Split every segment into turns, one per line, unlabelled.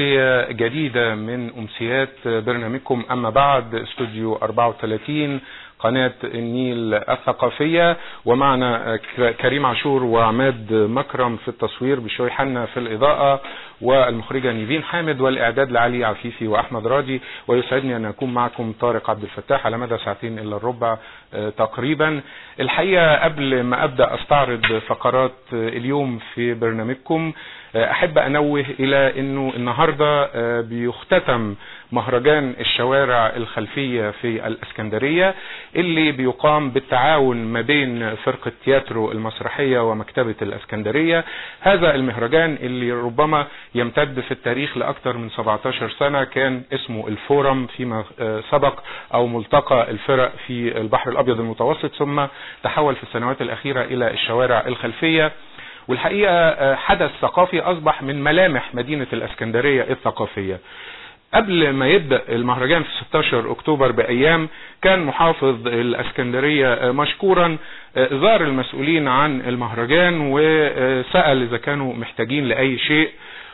أمسية جديدة من أمسيات برنامجكم أما بعد استوديو 34 قناة النيل الثقافية ومعنا كريم عاشور وعماد مكرم في التصوير بشوي حنا في الإضاءة والمخرجة نيفين حامد والإعداد لعلي عفيفي وأحمد راضي ويسعدني أن أكون معكم طارق عبد الفتاح على مدى ساعتين إلا الربع تقريبا الحقيقة قبل ما أبدأ أستعرض فقرات اليوم في برنامجكم أحب أنوه إلى أنه النهاردة بيختتم مهرجان الشوارع الخلفية في الأسكندرية اللي بيقام بالتعاون ما بين فرقة تياترو المسرحية ومكتبة الأسكندرية هذا المهرجان اللي ربما يمتد في التاريخ لأكثر من 17 سنة كان اسمه الفورم فيما سبق أو ملتقى الفرق في البحر الأبيض المتوسط ثم تحول في السنوات الأخيرة إلى الشوارع الخلفية والحقيقة حدث ثقافي أصبح من ملامح مدينة الأسكندرية الثقافية قبل ما يبدأ المهرجان في 16 أكتوبر بأيام كان محافظ الأسكندرية مشكورا زار المسؤولين عن المهرجان وسأل إذا كانوا محتاجين لأي شيء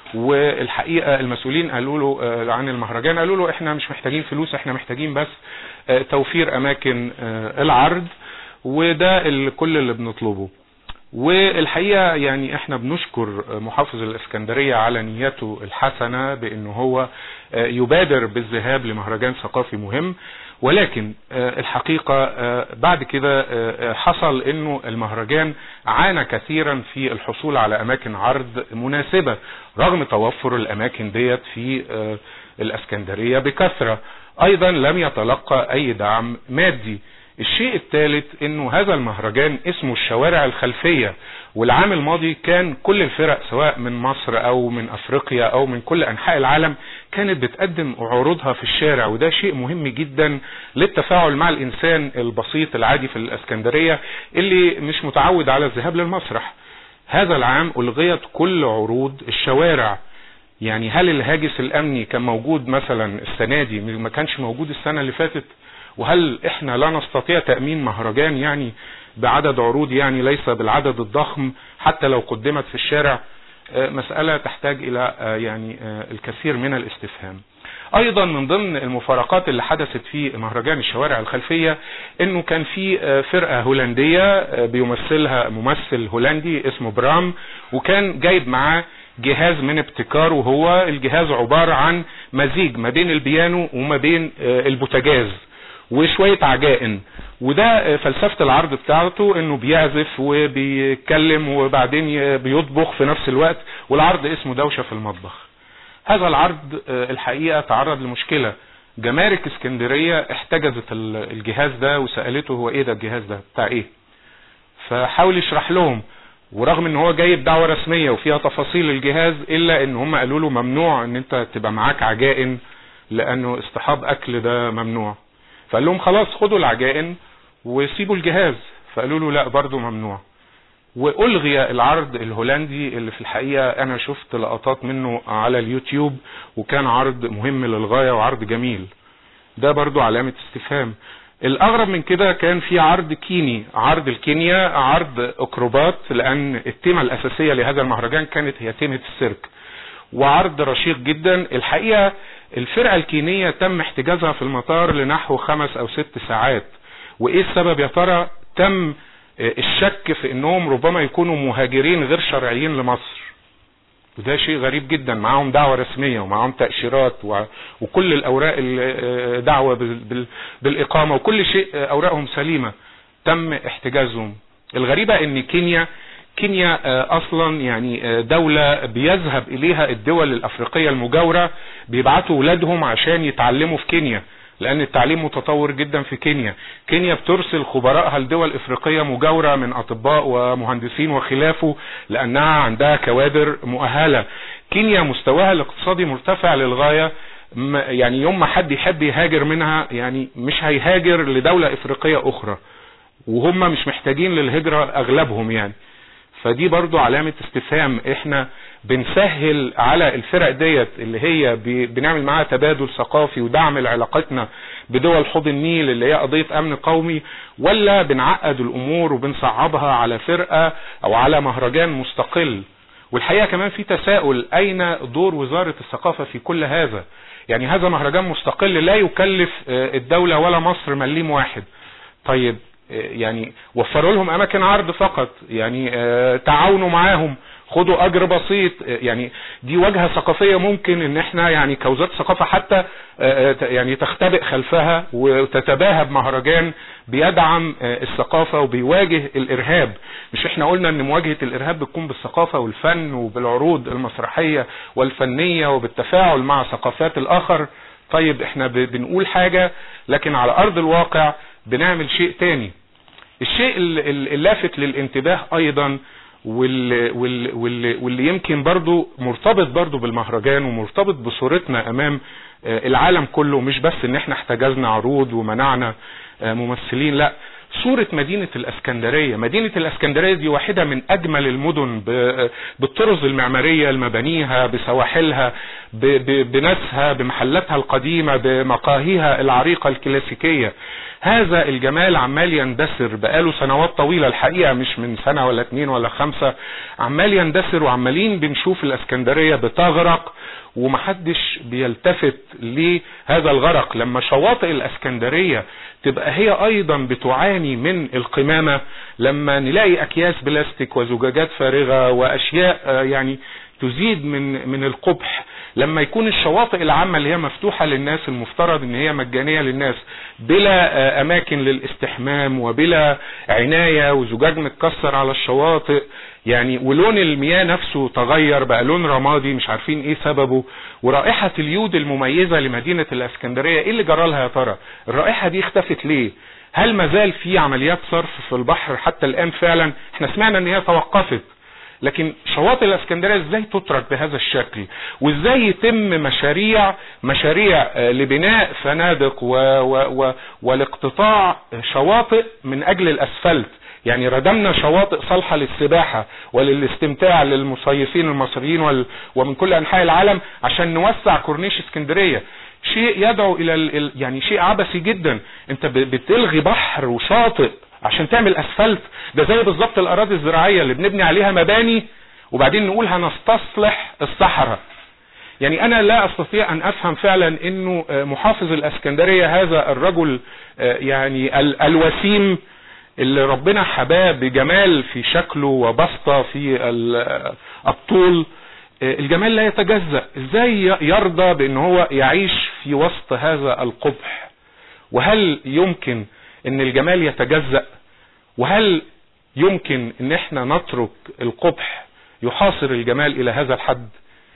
والحقيقة المسؤولين قالوا له عن المهرجان قالوا له احنا مش محتاجين فلوس احنا محتاجين بس توفير أماكن العرض وده كل اللي بنطلبه والحقيقة يعني احنا بنشكر محافظ الاسكندرية على نيته الحسنة بانه هو يبادر بالذهاب لمهرجان ثقافي مهم ولكن الحقيقة بعد كده حصل انه المهرجان عانى كثيرا في الحصول على اماكن عرض مناسبة رغم توفر الاماكن ديت في الاسكندرية بكثرة ايضا لم يتلقى اي دعم مادي الشيء الثالث انه هذا المهرجان اسمه الشوارع الخلفية والعام الماضي كان كل الفرق سواء من مصر او من افريقيا او من كل انحاء العالم كانت بتقدم عروضها في الشارع وده شيء مهم جدا للتفاعل مع الانسان البسيط العادي في الاسكندرية اللي مش متعود على الذهاب للمسرح هذا العام الغيت كل عروض الشوارع يعني هل الهاجس الامني كان موجود مثلا السنة دي ما كانش موجود السنة اللي فاتت وهل احنا لا نستطيع تأمين مهرجان يعني بعدد عروض يعني ليس بالعدد الضخم حتى لو قدمت في الشارع مسألة تحتاج الى يعني الكثير من الاستفهام ايضا من ضمن المفارقات اللي حدثت في مهرجان الشوارع الخلفية انه كان في فرقة هولندية بيمثلها ممثل هولندي اسمه برام وكان جايب معاه جهاز من ابتكاره هو الجهاز عبارة عن مزيج ما بين البيانو وما بين البوتاجاز وشوية عجائن وده فلسفة العرض بتاعته انه بيعزف وبيتكلم وبعدين بيطبخ في نفس الوقت والعرض اسمه دوشة في المطبخ هذا العرض الحقيقة تعرض لمشكلة جمارك اسكندرية احتجزت الجهاز ده وسألته هو ايه ده الجهاز ده بتاع ايه فحاول يشرح لهم ورغم ان هو جايب دعوة رسمية وفيها تفاصيل الجهاز الا ان هم قالوا له ممنوع ان انت تبقى معاك عجائن لانه اصطحاب اكل ده ممنوع فقال لهم خلاص خدوا العجائن وسيبوا الجهاز فقالوا له لا برضه ممنوع والغي العرض الهولندي اللي في الحقيقة انا شفت لقطات منه على اليوتيوب وكان عرض مهم للغاية وعرض جميل ده برضه علامة استفهام الاغرب من كده كان في عرض كيني عرض الكينيا عرض اكروبات لان التيمة الاساسية لهذا المهرجان كانت هي تيمة السيرك وعرض رشيق جدا الحقيقة الفرقة الكينية تم احتجازها في المطار لنحو خمس او ست ساعات وايه السبب يا ترى تم الشك في انهم ربما يكونوا مهاجرين غير شرعيين لمصر وده شيء غريب جدا معاهم دعوة رسمية ومعاهم تأشيرات وكل الاوراق دعوة بالاقامة وكل شيء اوراقهم سليمة تم احتجازهم الغريبة ان كينيا كينيا اصلا يعني دولة بيذهب اليها الدول الافريقية المجاورة بيبعتوا ولادهم عشان يتعلموا في كينيا لان التعليم متطور جدا في كينيا كينيا بترسل خبرائها لدول افريقية مجاورة من اطباء ومهندسين وخلافه لانها عندها كوادر مؤهلة كينيا مستواها الاقتصادي مرتفع للغاية يعني يوم ما حد يحب يهاجر منها يعني مش هيهاجر لدولة افريقية اخرى وهم مش محتاجين للهجرة اغلبهم يعني فدي برضو علامة استفهام احنا بنسهل على الفرق ديت اللي هي بنعمل معاها تبادل ثقافي ودعم علاقتنا بدول حوض النيل اللي هي قضية امن قومي ولا بنعقد الامور وبنصعبها على فرقة او على مهرجان مستقل والحقيقة كمان في تساؤل اين دور وزارة الثقافة في كل هذا يعني هذا مهرجان مستقل لا يكلف الدولة ولا مصر مليم واحد طيب يعني وفروا لهم اماكن عرض فقط يعني تعاونوا معاهم خدوا اجر بسيط يعني دي واجهه ثقافيه ممكن ان احنا يعني كوزاره الثقافه حتى يعني تختبئ خلفها وتتباهى بمهرجان بيدعم الثقافه وبيواجه الارهاب مش احنا قلنا ان مواجهه الارهاب بتكون بالثقافه والفن وبالعروض المسرحيه والفنيه وبالتفاعل مع ثقافات الاخر طيب احنا بنقول حاجه لكن على ارض الواقع بنعمل شيء تاني الشيء اللافت للانتباه ايضا واللي, واللي, واللي يمكن برضو مرتبط برضو بالمهرجان ومرتبط بصورتنا امام العالم كله مش بس ان احنا احتجزنا عروض ومنعنا ممثلين لا صورة مدينة الاسكندرية مدينة الاسكندرية دي واحدة من اجمل المدن بالطرز المعمارية المبانيها بسواحلها بناسها بمحلاتها القديمة بمقاهيها العريقة الكلاسيكية هذا الجمال عمال يندثر بقاله سنوات طويلة الحقيقة مش من سنة ولا اتنين ولا خمسة عمال يندثر وعمالين بنشوف الاسكندرية بتغرق ومحدش بيلتفت لهذا الغرق لما شواطئ الاسكندرية تبقى هي ايضا بتعاني من القمامة لما نلاقي اكياس بلاستيك وزجاجات فارغة واشياء يعني تزيد من من القبح لما يكون الشواطئ العامة اللي هي مفتوحة للناس المفترض ان هي مجانية للناس بلا اماكن للاستحمام وبلا عناية وزجاج متكسر على الشواطئ يعني ولون المياه نفسه تغير بقى لون رمادي مش عارفين ايه سببه ورائحة اليود المميزة لمدينة الاسكندرية ايه اللي جرالها يا ترى الرائحة دي اختفت ليه هل مازال في عمليات صرف في البحر حتى الان فعلا احنا سمعنا ان هي توقفت لكن شواطئ الاسكندريه ازاي تترك بهذا الشكل وازاي يتم مشاريع مشاريع لبناء فنادق و و و والاقتطاع شواطئ من اجل الاسفلت يعني ردمنا شواطئ صالحه للسباحه وللاستمتاع للمصيفين المصريين وال... ومن كل انحاء العالم عشان نوسع كورنيش اسكندريه شيء يدعو الى ال... يعني شيء عبثي جدا انت بتلغي بحر وشاطئ عشان تعمل اسفلت ده زي بالظبط الاراضي الزراعيه اللي بنبني عليها مباني وبعدين نقول هنستصلح الصحراء يعني انا لا استطيع ان افهم فعلا انه محافظ الاسكندريه هذا الرجل يعني الوسيم اللي ربنا حباه بجمال في شكله وبسطه في الطول الجمال لا يتجزأ ازاي يرضى بان هو يعيش في وسط هذا القبح وهل يمكن ان الجمال يتجزأ وهل يمكن ان احنا نترك القبح يحاصر الجمال الى هذا الحد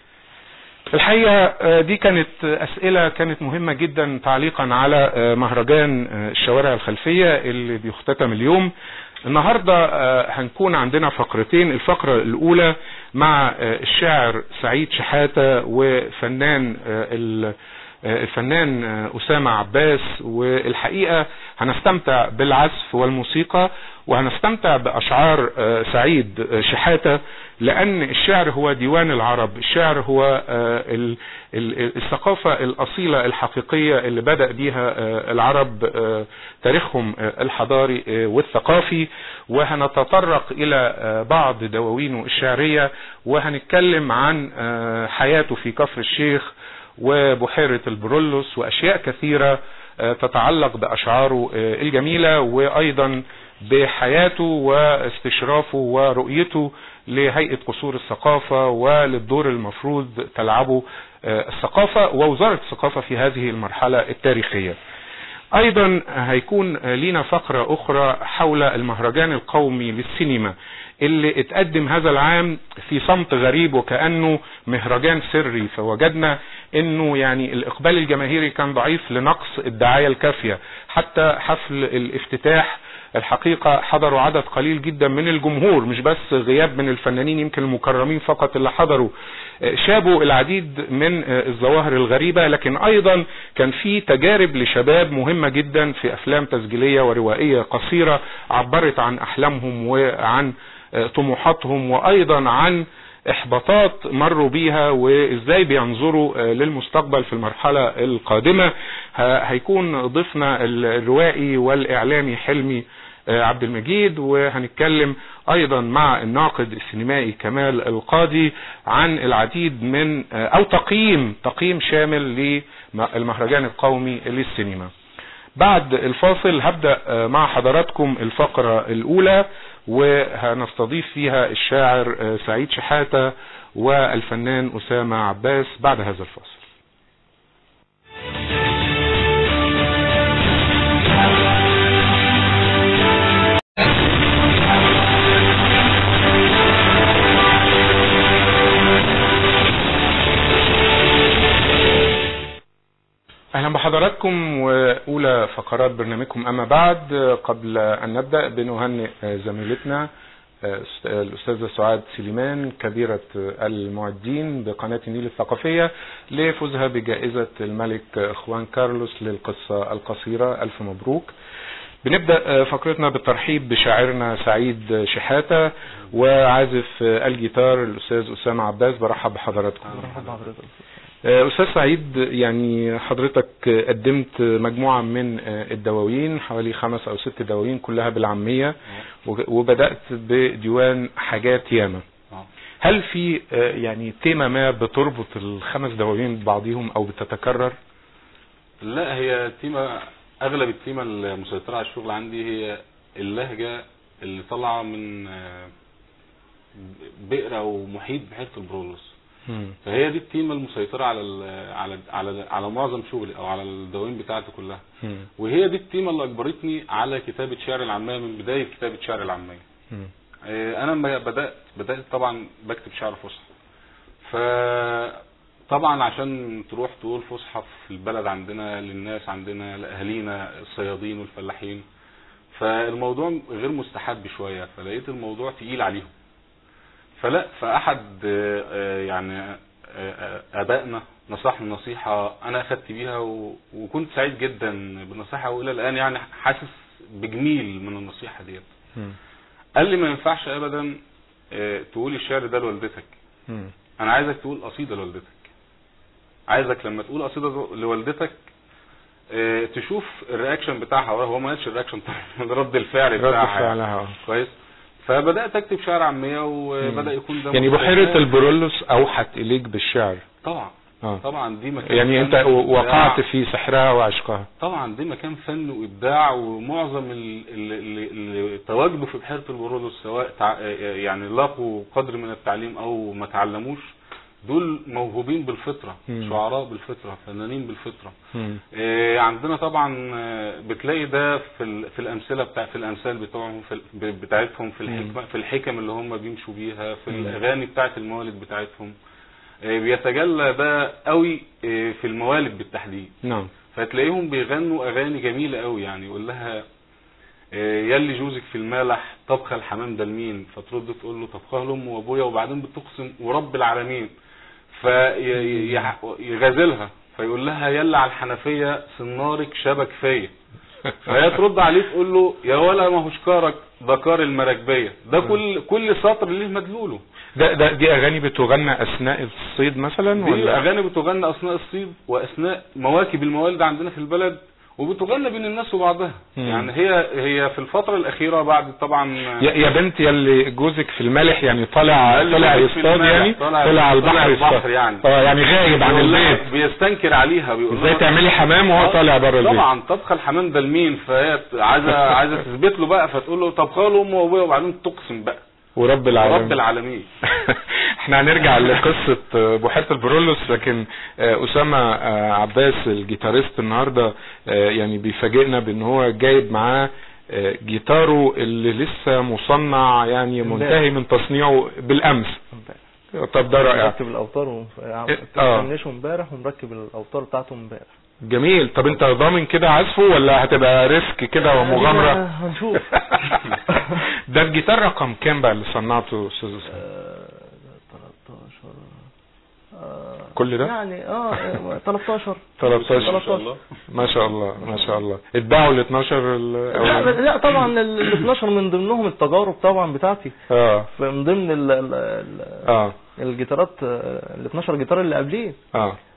الحقيقة دي كانت اسئلة كانت مهمة جدا تعليقا على مهرجان الشوارع الخلفية اللي بيختتم اليوم النهاردة هنكون عندنا فقرتين الفقرة الاولى مع الشاعر سعيد شحاتة وفنان الفنان أسامة عباس والحقيقة هنستمتع بالعزف والموسيقى وهنستمتع بأشعار سعيد شحاتة لأن الشعر هو ديوان العرب الشعر هو الثقافة الأصيلة الحقيقية اللي بدأ بيها العرب تاريخهم الحضاري والثقافي وهنتطرق إلى بعض دواوينه الشعرية وهنتكلم عن حياته في كفر الشيخ وبحيرة البرولوس واشياء كثيرة تتعلق باشعاره الجميلة وايضا بحياته واستشرافه ورؤيته لهيئة قصور الثقافة وللدور المفروض تلعبه الثقافة ووزارة الثقافة في هذه المرحلة التاريخية ايضا هيكون لينا فقرة اخرى حول المهرجان القومي للسينما اللي اتقدم هذا العام في صمت غريب وكأنه مهرجان سري فوجدنا انه يعني الاقبال الجماهيري كان ضعيف لنقص الدعاية الكافية حتى حفل الافتتاح الحقيقة حضروا عدد قليل جدا من الجمهور مش بس غياب من الفنانين يمكن المكرمين فقط اللي حضروا شابوا العديد من الظواهر الغريبة لكن ايضا كان في تجارب لشباب مهمة جدا في افلام تسجيلية وروائية قصيرة عبرت عن احلامهم وعن طموحاتهم وايضا عن احباطات مروا بيها وازاي بينظروا للمستقبل في المرحلة القادمة هيكون ضيفنا الروائي والاعلامي حلمي آه، عبد المجيد وهنتكلم ايضا مع الناقد السينمائي كمال القاضي عن العديد من آه، او تقييم تقييم شامل للمهرجان القومي للسينما بعد الفاصل هبدأ آه، مع حضراتكم الفقرة الاولى وهنستضيف فيها الشاعر آه، سعيد شحاتة والفنان اسامة عباس بعد هذا الفاصل اهلا بحضراتكم واولى فقرات برنامجكم اما بعد قبل ان نبدا بنهنئ زميلتنا الاستاذه سعاد سليمان كبيره المعدين بقناه النيل الثقافيه لفوزها بجائزه الملك اخوان كارلوس للقصه القصيره الف مبروك بنبدا فقرتنا بالترحيب بشاعرنا سعيد شحاته وعازف الجيتار الاستاذ اسامه عباس برحب بحضراتكم استاذ سعيد يعني حضرتك قدمت مجموعة من الدواوين حوالي خمس او ست دواوين كلها بالعامية وبدأت بديوان حاجات ياما هل في يعني تيمة ما بتربط الخمس دواوين ببعضهم او بتتكرر
لا هي تيمة اغلب التيمة المسيطرة على الشغل عندي هي اللهجة اللي طالعة من بئر او محيط بحيرة البرولوس فهي دي التيمة المسيطرة على ال على على على معظم شغلي او على الدواوين بتاعتي كلها وهي دي التيمة اللي اجبرتني على كتابة شعر العامية من بداية كتابة شعر العامية انا لما بدأت بدأت طبعا بكتب شعر فصحى ف طبعا عشان تروح تقول فصحى في البلد عندنا للناس عندنا لاهالينا الصيادين والفلاحين فالموضوع غير مستحب شوية فلقيت الموضوع تقيل عليهم فلا فاحد يعني ابائنا نصحني نصيحة انا اخدت بيها وكنت سعيد جدا بالنصيحة والى الان يعني حاسس بجميل من النصيحة ديت قال لي ما ينفعش ابدا تقول الشعر ده لوالدتك انا عايزك تقول قصيدة لوالدتك عايزك لما تقول قصيدة لوالدتك تشوف الرياكشن بتاعها هو ما قالش الرياكشن طبعا رد الفعل بتاعها
رد فعلها
كويس فبدات اكتب شعر عاميه وبدا يكون ده
يعني بحيره البرولوس اوحت اليك بالشعر
طبعا آه. طبعا دي مكان
يعني انت وقعت في سحرها وعشقها
طبعا دي مكان فن وابداع ومعظم اللي تواجدوا في بحيره البرولوس سواء تع... يعني لاقوا قدر من التعليم او ما تعلموش دول موهوبين بالفطرة مم. شعراء بالفطرة فنانين بالفطرة آه عندنا طبعا بتلاقي ده في في الامثله بتاع في الامثال بتوعهم في بتاعتهم في الحكمه في الحكم اللي هم بيمشوا بيها في مم. الاغاني بتاعت الموالد بتاعتهم آه بيتجلى ده قوي آه في الموالد بالتحديد
نعم
فتلاقيهم بيغنوا اغاني جميله قوي يعني يقول لها يلي جوزك في المالح طبخ الحمام ده لمين فترد تقول له طبخها لامي وابويا وبعدين بتقسم ورب العالمين فيغازلها فيقول لها يلا على الحنفيه سنارك شبك فيا فهي ترد عليه تقول له يا ولا ما هوش كارك ده كار المراكبيه ده كل كل سطر ليه مدلوله
ده ده دي اغاني بتغنى اثناء الصيد مثلا
دي
ولا
اغاني بتغنى اثناء الصيد واثناء مواكب الموالد عندنا في البلد وبتغنى بين الناس وبعضها
مم.
يعني هي هي في الفتره الاخيره بعد طبعا
يا, يا بنت يلي جوزك في المالح يعني طالع
اللي
طالع
جوزك في
يصطاد
المالح،
يعني
طالع-
طالع على
طالع
البحر
البحر
يصطاد
يعني.
اه يعني غايب عن
بيقول لها-
البيت
بيستنكر عليها بيقول
ازاي
لها
تعملي حمام وهو
آه،
طالع بره البيت
طبعا طبخ الحمام ده لمين فهي عايزه عايزه تثبت له بقى فتقول له طبخها له امه وابويا وبعدين تقسم بقى
ورب العالمين
رب العالمين
احنا هنرجع لقصة بحيرة البرولوس لكن آه، أسامة آه، عباس الجيتاريست النهاردة آه، يعني بيفاجئنا بان هو جايب معاه آه، جيتاره اللي لسه مصنع يعني منتهي من تصنيعه بالأمس طب ده رائع
مركب الاوتار و...
آه.
فنشه امبارح ومركب الاوتار بتاعته امبارح
جميل طب انت ضامن كده عزفه ولا هتبقى ريسك كده ومغامرة
آه، هنشوف
ده الجيتار رقم كام بقى اللي صنعته استاذ أسامة؟
آه، 13 آه،
كل ده؟
يعني اه آه، 13
13
ما شاء الله
ما شاء الله ما شاء الله اتباعوا ال 12
لا,
ال-
لا طبعا ال ال 12 من ضمنهم التجارب طبعا بتاعتي
اه
من ضمن ال ال ال
اه
الجيتارات آه، ال 12 جيتار اللي قبليه
اه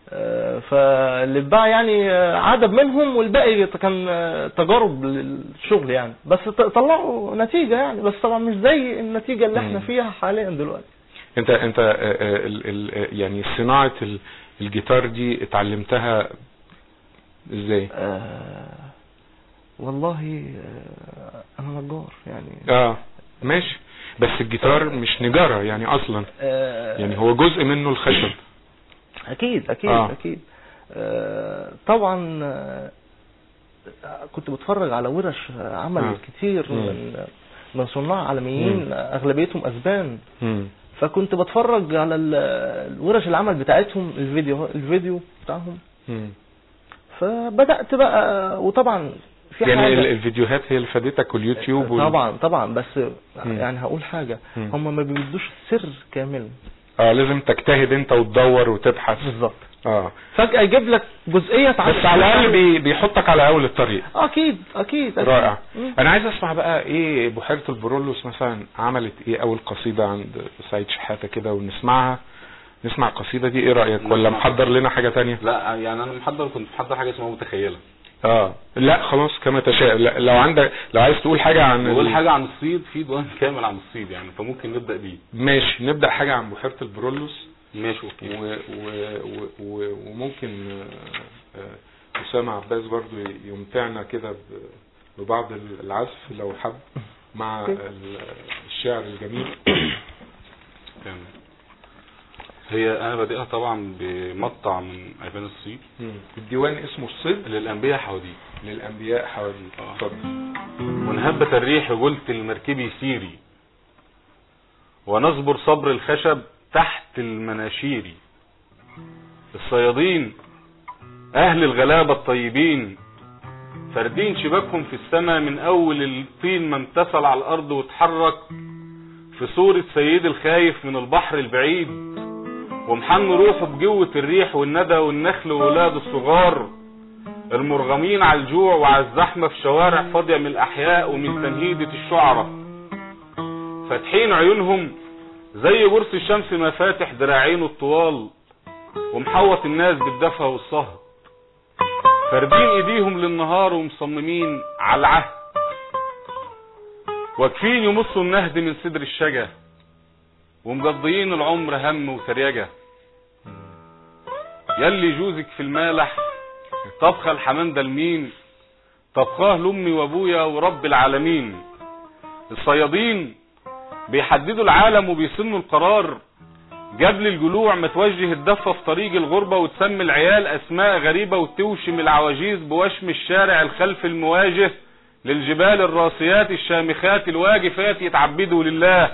آه، فاللي اتباع يعني آه، عدد منهم والباقي كان آه، تجارب للشغل يعني بس ط- طلعوا نتيجة يعني بس طبعا مش زي النتيجة اللي احنا
مم.
فيها حاليا دلوقتي
انت انت آه، آه، ال- ال- يعني صناعة ال- الجيتار دي اتعلمتها ازاي
آه، والله آه، انا نجار يعني
اه ماشي بس الجيتار مش نجارة يعني اصلا
آه،
يعني هو جزء منه الخشب
اكيد اكيد
آه.
آه. اكيد آه طبعا آه كنت بتفرج على ورش عمل
آه.
آه. كتير
مم.
من من صناع عالميين
مم.
اغلبيتهم اسبان
مم.
فكنت بتفرج على ال- الورش العمل بتاعتهم الفيديو الفيديو بتاعهم
مم.
فبدات بقى وطبعا في
يعني ال-
حاجه
الفيديوهات هي اللي فادتك واليوتيوب وال...
طبعا طبعا بس
مم.
يعني هقول حاجه
مم.
هم ما بيدوش السر كامل
اه لازم تجتهد انت وتدور وتبحث
بالظبط
اه
فجاه يجيب لك جزئيه
بس على الاقل بي... بيحطك على اول الطريق
اكيد اكيد, أكيد.
رائع
مم.
انا عايز اسمع بقى ايه بحيرة البرولوس مثلا عملت ايه اول قصيدة عند سعيد شحاتة كده ونسمعها نسمع القصيدة دي ايه رأيك ولا
نسمع.
محضر لنا حاجة تانية
لا يعني انا محضر كنت محضر حاجه اسمها متخيله
اه لا خلاص كما تشاء لا لو عندك لو عايز تقول حاجة عن
بقول
ال-
حاجه عن الصيد في ديوان كامل عن الصيد يعني فممكن نبدا بيه
ماشي نبدأ حاجة عن بحيرة البرولوس
ماشي
و...
اوكي
و... و... و... وممكن آه، آه، أسامة عباس برضو يمتعنا كده ب- ببعض العزف لو حب مع
أوكي.
ال- الشعر الجميل
تمام هي انا بادئها طبعا بمقطع من ايفان الصيد
الديوان اسمه الصيد
للانبياء حواديت
للأنبياء حواديت
آه.
اتفضل
وانهبت الريح قلت المركبي سيري ونصبر صبر الخشب تحت المناشير الصيادين اهل الغلابة الطيبين فاردين شباكهم في السماء من اول الطين ما امتثل على الارض واتحرك في صورة سيد الخايف من البحر البعيد ومحن روحه بجوة الريح والندى والنخل وولاد الصغار المرغمين على الجوع وعلى الزحمة في شوارع فاضية من الأحياء ومن تنهيدة الشعراء فاتحين عيونهم زي برص الشمس مفاتح دراعينه الطوال ومحوط الناس بالدفى والصهد فاردين ايديهم للنهار ومصممين على العهد واقفين يمصوا النهد من صدر الشجا ومقضيين العمر هم وتريجة يلي جوزك في المالح طبخة الحمام ده لمين طبخاه لامي وابويا ورب العالمين الصيادين بيحددوا العالم وبيسنوا القرار قبل الجلوع ما توجه الدفة في طريق الغربة وتسمي العيال اسماء غريبة وتوشم العواجيز بوشم الشارع الخلف المواجه للجبال الراسيات الشامخات الواجفات يتعبدوا لله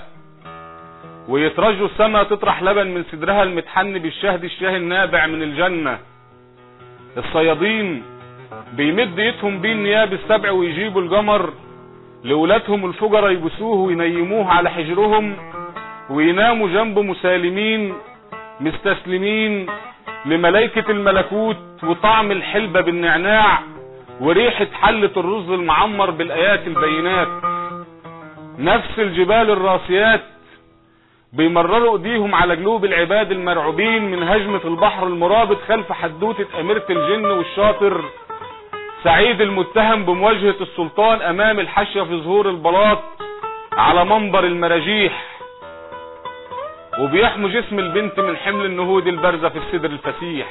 ويترجوا السماء تطرح لبن من صدرها المتحن بالشهد الشاه النابع من الجنة الصيادين بيمد ايدهم بيه النياب السبع ويجيبوا الجمر لولادهم الفجرة يبسوه وينيموه على حجرهم ويناموا جنبه مسالمين مستسلمين لملائكة الملكوت وطعم الحلبة بالنعناع وريحة حلة الرز المعمر بالآيات البينات نفس الجبال الراسيات بيمرروا ايديهم على قلوب العباد المرعوبين من هجمة البحر المرابط خلف حدوتة اميرة الجن والشاطر سعيد المتهم بمواجهة السلطان امام الحشية في ظهور البلاط على منبر المراجيح وبيحموا جسم البنت من حمل النهود البارزة في الصدر الفسيح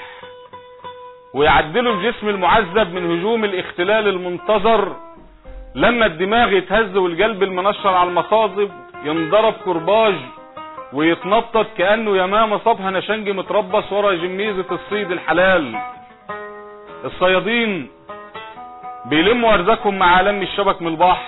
ويعدلوا الجسم المعذب من هجوم الاختلال المنتظر لما الدماغ يتهز والقلب المنشر على المصاصب ينضرب كرباج ويتنطط كأنه يمامة صبها نشنج متربص ورا جميزة الصيد الحلال الصيادين بيلموا ارزاقهم مع لم الشبك من البحر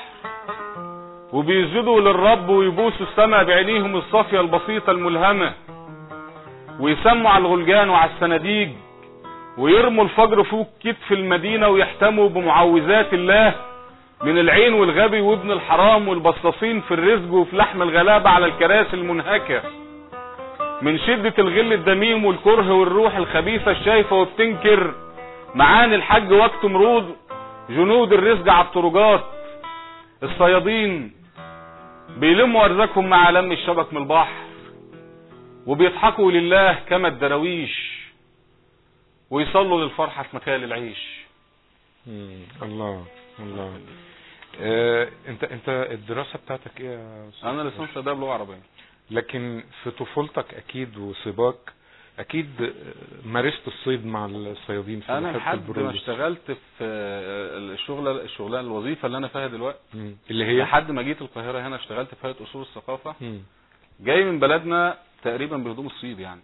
وبيسجدوا للرب ويبوسوا السماء بعينيهم الصافية البسيطة الملهمة ويسموا على الغلجان وعلى الصناديق ويرموا الفجر فوق كتف المدينة ويحتموا بمعوذات الله من العين والغبي وابن الحرام والبصاصين في الرزق وفي لحم الغلابة على الكراسي المنهكة من شدة الغل الدميم والكره والروح الخبيثة الشايفة وبتنكر معاني الحج وقت مرود جنود الرزق على الطرقات الصيادين بيلموا ارزاقهم مع لم الشبك من البحر وبيضحكوا لله كما الدراويش ويصلوا للفرحه في مكان العيش
مم. الله الله آه، انت انت الدراسه بتاعتك ايه يا أستاذ؟
انا لسانس اداب لغه عربيه
لكن في طفولتك اكيد وصباك اكيد آه، مارست الصيد مع الصيادين في
انا
بحيرة
لحد ما
البرولوس.
اشتغلت في آه، الشغله الشغلانه الوظيفه اللي انا فيها دلوقتي
مم. اللي هي
لحد ما جيت القاهره هنا اشتغلت في هيئه اصول الثقافه
مم.
جاي من بلدنا تقريبا بهدوم الصيد يعني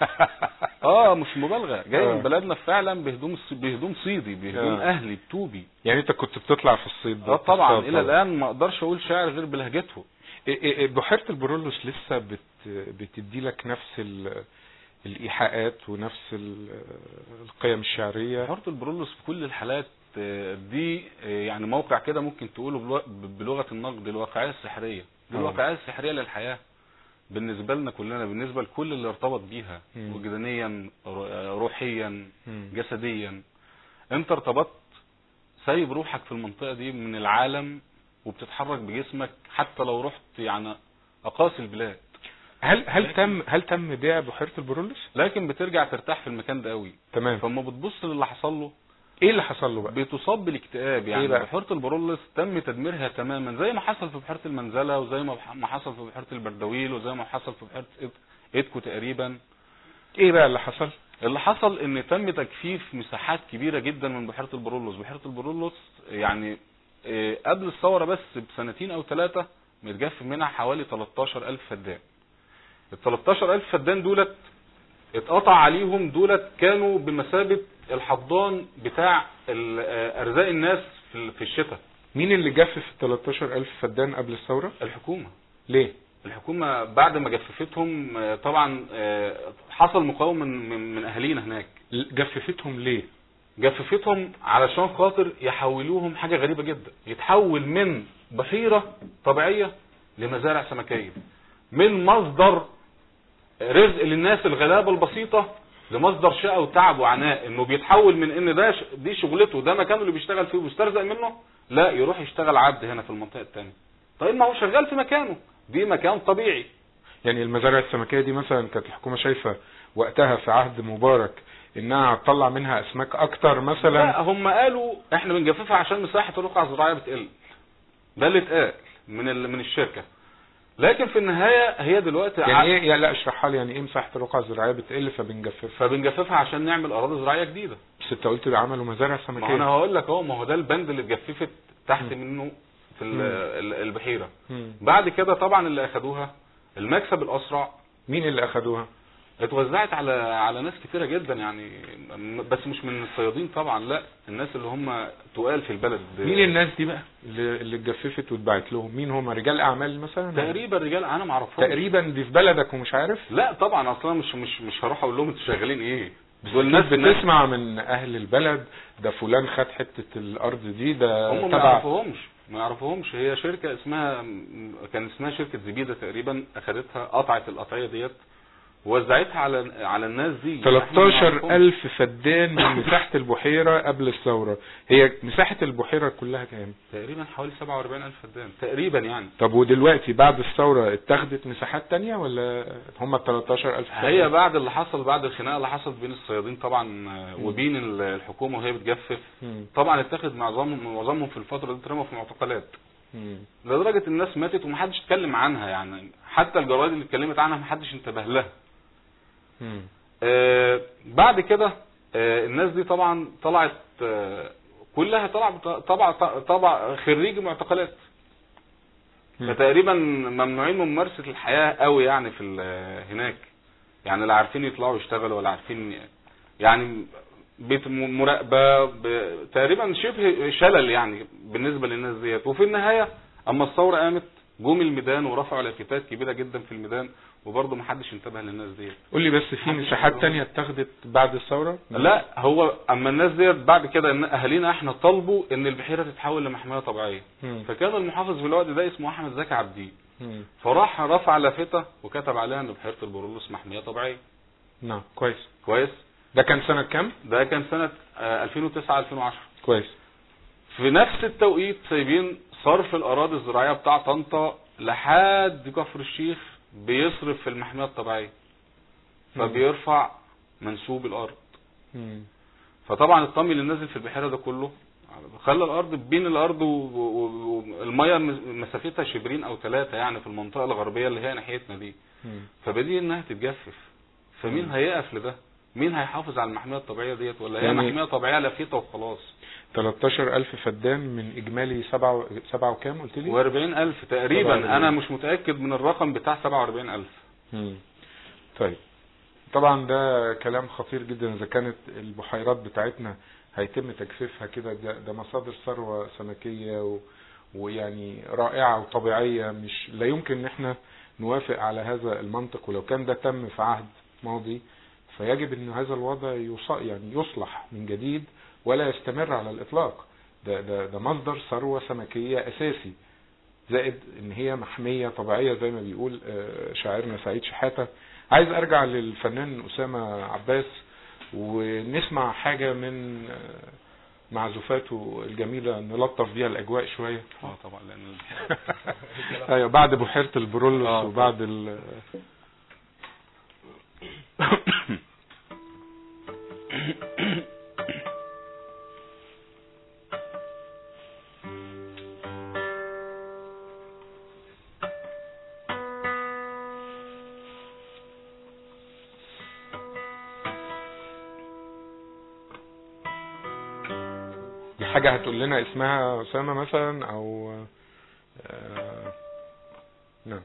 اه مش مبالغه جاي
آه.
من بلدنا فعلا بهدوم الص- بهدوم صيدي بهدوم
آه.
اهلي بتوبي
يعني انت كنت بتطلع في الصيد ده
اه طبعا
تصطاد
الى الان ما اقدرش اقول شعر غير بلهجته
إيه إيه إيه بحيرة البرولوس لسه بت بتدي لك نفس ال- الإيحاءات ونفس ال- القيم الشعرية
بحيره البرولوس في كل الحالات آه، دي آه، يعني موقع كده ممكن تقوله بلو- بلغه النقد الواقعيه السحريه دي
آه.
الواقعيه السحريه للحياه بالنسبه لنا كلنا بالنسبه لكل اللي ارتبط بيها
مم.
وجدانيا رو- روحيا
مم.
جسديا انت ارتبطت سايب روحك في المنطقة دي من العالم وبتتحرك بجسمك حتى لو رحت يعني اقاصي البلاد
هل هل تم هل تم بيع بحيرة البرولوس؟
لكن بترجع ترتاح في المكان ده قوي
تمام
فما بتبص للي حصل له
ايه اللي حصل له بقى؟
بتصاب بالاكتئاب يعني
إيه بقى؟
بحيرة البرولس تم تدميرها تماما زي ما حصل في بحيرة المنزلة وزي ما ما حصل في بحيرة البردويل وزي ما حصل في بحيرة إيد- ايدكو تقريبا
ايه بقى اللي حصل؟
اللي حصل ان تم تجفيف مساحات كبيره جدا من بحيره البرولوس بحيره البرولوس يعني آه، قبل الثوره بس بسنتين او ثلاثه متجفف منها حوالي 13000 فدان ال 13000 فدان دولت اتقطع عليهم دولت كانوا بمثابه الحضان بتاع ال- آه، ارزاق الناس في ال- في الشتاء
مين اللي جفف ال 13000 فدان قبل الثورة؟
الحكومه
ليه؟
الحكومه بعد ما جففتهم آه، طبعا آه، حصل مقاومه من من- من اهالينا هناك
جففتهم ليه؟
جففتهم علشان خاطر يحولوهم حاجة غريبة جدا يتحول من بحيرة طبيعية لمزارع سمكية من مصدر رزق للناس الغلابة البسيطة لمصدر شقة وتعب وعناء انه بيتحول من ان ده ش- دي شغلته ده مكانه اللي بيشتغل فيه وبيسترزق منه لا يروح يشتغل عبد هنا في المنطقة التانية طيب ما هو شغال في مكانه دي مكان طبيعي
يعني المزارع السمكية دي مثلا كانت الحكومة شايفة وقتها في عهد مبارك انها تطلع منها اسماك اكتر مثلا
لا هم قالوا احنا بنجففها عشان مساحه الرقعه الزراعيه بتقل ده اللي اتقال من ال- من الشركه لكن في النهايه هي دلوقتي
يعني
ع-
ايه يعني لا اشرحها لي يعني ايه مساحة الرقعة الزراعية بتقل فبنجففها
فبنجففها عشان نعمل اراضي زراعيه جديده
بس انت قلت لي عملوا مزارع
ما هو انا
سمكية
هقول لك اهو ما هو ده البند اللي اتجففت تحت
مم.
منه في ال-
مم.
ال- البحيره
مم.
بعد كده طبعا اللي اخدوها المكسب الاسرع
مين اللي اخدوها
اتوزعت على على ناس كتيره جدا يعني م- بس مش من الصيادين طبعا لا الناس اللي هم تقال في البلد
مين الناس دي بقى اللي, اللي اتجففت واتباعت لهم مين هم رجال اعمال مثلا
تقريبا رجال انا ما اعرفهمش
تقريبا دي في بلدك ومش عارف
لا طبعا اصلا مش مش مش هروح اقول لهم انتوا شغالين ايه
دول الناس بتسمع من اهل البلد ده فلان خد حتة الارض دي ده
هم ما
تبع
يعرفوهمش ما يعرفوهمش هي شركه اسمها كان اسمها شركه زبيده تقريبا اخذتها قطعت القطعيه ديت ووزعتها على على الناس دي إحنا ما نعرفهمش.
13000 فدان من مساحة البحيرة قبل الثورة هي مساحة البحيرة كلها كام
تقريبا حوالي 47000 فدان تقريبا يعني
طب ودلوقتي بعد الثورة اتخذت مساحات تانية ولا هم ال 13000 فدان
هي بعد اللي حصل بعد الخناقه اللي حصلت بين الصيادين طبعا آه، وبين ال- الحكومه وهي بتجفف
مم.
طبعا اتخذ معظمهم معظمهم في الفتره دي اترموا في معتقلات
مم.
لدرجه الناس ماتت ومحدش اتكلم عنها يعني حتى الجرايد اللي اتكلمت عنها محدش انتبه لها
مم.
آه، بعد كده آه، الناس دي طبعا طلعت آه، كلها طلع طبع طبع خريج معتقلات
مم.
فتقريبا ممنوعين من ممارسه الحياه قوي يعني في ال- هناك يعني لا عارفين يطلعوا يشتغلوا ولا عارفين يعني بيت م- مراقبه ب- تقريبا شبه شلل يعني بالنسبه للناس ديت وفي النهايه اما الثوره قامت جم الميدان ورفعوا لافتات كبيره جدا في الميدان وبرضه ما حدش انتبه للناس ديت
قول لي بس في مساحات تانية اتخذت بعد الثورة
لا هو اما الناس ديت بعد كده ان اهالينا احنا طلبوا ان البحيره تتحول لمحميه طبيعيه
مم.
فكان المحافظ في الوقت ده اسمه احمد زكي عبدين
مم.
فراح رفع لافته وكتب عليها ان بحيره البرولوس محميه طبيعيه
نعم كويس
كويس
ده كان سنة كام
ده كان سنه آه، 2009 2010
كويس
في نفس التوقيت سايبين صرف الاراضي الزراعيه بتاع طنطا لحد كفر الشيخ بيصرف في المحميه الطبيعيه
مم.
فبيرفع منسوب الارض
مم.
فطبعا الطمي اللي نازل في البحيره ده كله خلى الارض بين الارض والميه مسافتها شبرين او ثلاثه يعني في المنطقه الغربيه اللي هي ناحيتنا دي
مم.
فبدي انها تتجفف فمين هيقف لده مين هيحافظ على المحميه الطبيعيه ديت ولا هي
يعني-
محميه طبيعيه لفيته وخلاص
13000 فدان من اجمالي 7 7 وكام قلت لي؟
و40000 تقريبا
47.
انا مش متاكد من الرقم بتاع 47000
مم. طيب طبعا ده كلام خطير جدا اذا كانت البحيرات بتاعتنا هيتم تجفيفها كده ده, ده مصادر ثروه سمكيه و ويعني رائعه وطبيعيه مش لا يمكن ان احنا نوافق على هذا المنطق ولو كان ده تم في عهد ماضي فيجب ان هذا الوضع يص... يعني يصلح من جديد ولا يستمر على الاطلاق ده ده ده مصدر ثروه سمكيه اساسي زائد ان هي محميه طبيعيه زي ما بيقول آه، شاعرنا سعيد شحاته عايز ارجع للفنان اسامه عباس ونسمع حاجه من آه، معزوفاته الجميله نلطف بيها الاجواء شويه
اه طبعا لان
ايوه بعد بحيره البرولوس
آه.
وبعد ال دي حاجة هتقول لنا اسمها أسامة مثلا أو آه، نعم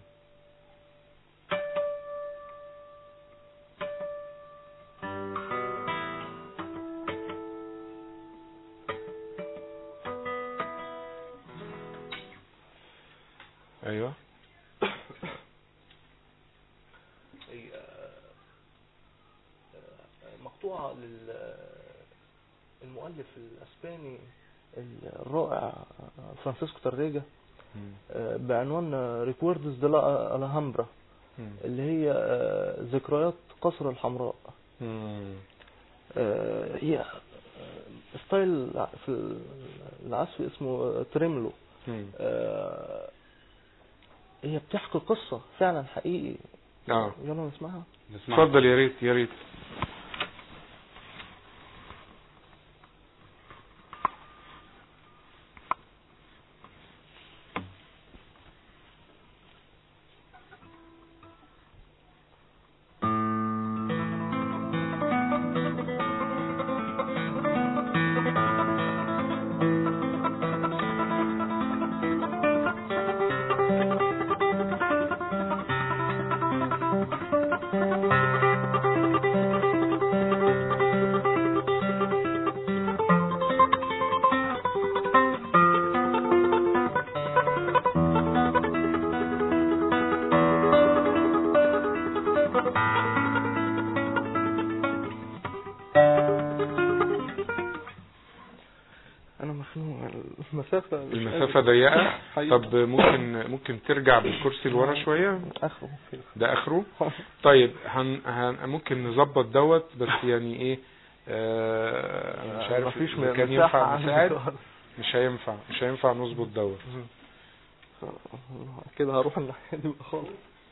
أيوه
هي مقطوعة للمؤلف الأسباني الرائع فرانسيسكو تاريجا
مم.
بعنوان ريكوردز دي لا الهامبرا
مم.
اللي هي ذكريات قصر الحمراء
مم.
هي ستايل في العزف اسمه تريملو
مم.
هي بتحكي قصة فعلا حقيقي
اه
يلا نسمعها
نسمع
اتفضل يا ريت يا ريت
انا مخنوق المسافة مش
المسافة ضيقة
حقيقي.
طب ممكن ممكن ترجع بالكرسي لورا شوية
اخره
ده اخره طيب هن هن ممكن نظبط دوت بس يعني ايه آه أنا مش عارف
مفيش
إذا كان
مساحة
ينفع
عندي
نساعد
خالص.
مش هينفع مش هينفع نظبط دوت
كده هروح الناحية دي بقى خالص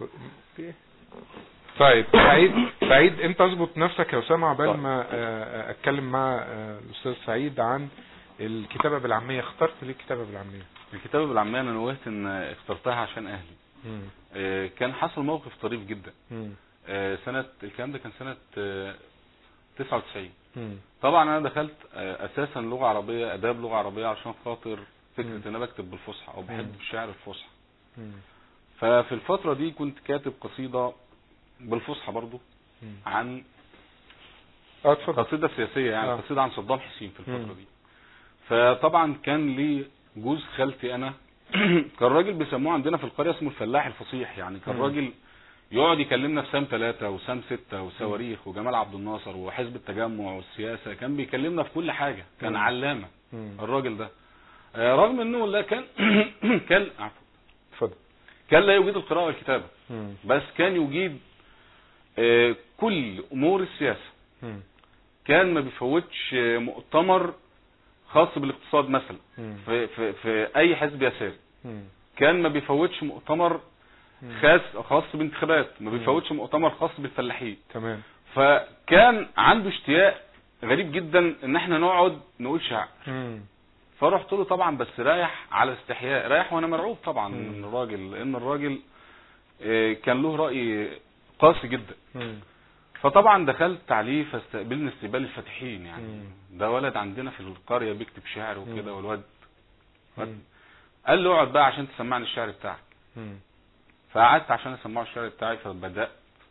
طيب سعيد سعيد انت اظبط نفسك يا اسامه عقبال
طيب.
ما آه، آه، اتكلم مع آه، الاستاذ سعيد عن الكتابه بالعاميه اخترت ليه الكتابه بالعاميه
الكتابه بالعاميه انا نوهت ان اخترتها عشان اهلي
مم.
آه، كان حصل موقف طريف جدا
مم.
آه، سنه الكلام ده كان سنه آه، 99
مم.
طبعا انا دخلت آه، اساسا لغه عربيه اداب لغه عربيه عشان خاطر
مم.
فكره ان انا بكتب بالفصحى او بحب
مم.
الشعر الفصحى
مم.
ففي الفتره دي كنت كاتب قصيده بالفصحى برضو
مم.
عن
اه اتفضل
قصيده سياسيه يعني
آه.
قصيده عن صدام حسين في الفتره
مم.
دي فطبعا كان لي جوز خالتي انا كان راجل بيسموه عندنا في القريه اسمه الفلاح الفصيح يعني كان
مم.
راجل يقعد يكلمنا في سام ثلاثة وسام ستة وصواريخ وجمال عبد الناصر وحزب التجمع والسياسة كان بيكلمنا في كل حاجة كان
مم.
علامة
مم.
الراجل ده آه، رغم انه لا كان كان عفوا
اتفضل
كان لا يجيد القراءة والكتابة
مم.
بس كان يجيد آه، كل امور السياسة
مم.
كان ما بيفوتش آه، مؤتمر خاص بالاقتصاد مثلا
مم.
في, في, في اي حزب يساري
مم.
كان ما بيفوتش مؤتمر
مم.
خاص خاص بانتخابات ما
مم.
بيفوتش مؤتمر خاص بالفلاحين
تمام
فكان عنده اشتياق غريب جدا ان احنا نقعد نقول شعر
مم.
فرحت له طبعا بس رايح على استحياء رايح وانا مرعوب طبعا
مم.
من الراجل لان الراجل آه، كان له راي قاسي جدا
مم.
فطبعا دخلت عليه فاستقبلني استقبال الفاتحين يعني
مم.
ده ولد عندنا في القريه بيكتب شعر وكده
مم.
والواد
مم.
قال له اقعد بقى عشان تسمعني الشعر بتاعك
مم.
فقعدت عشان اسمعه الشعر بتاعي فبدات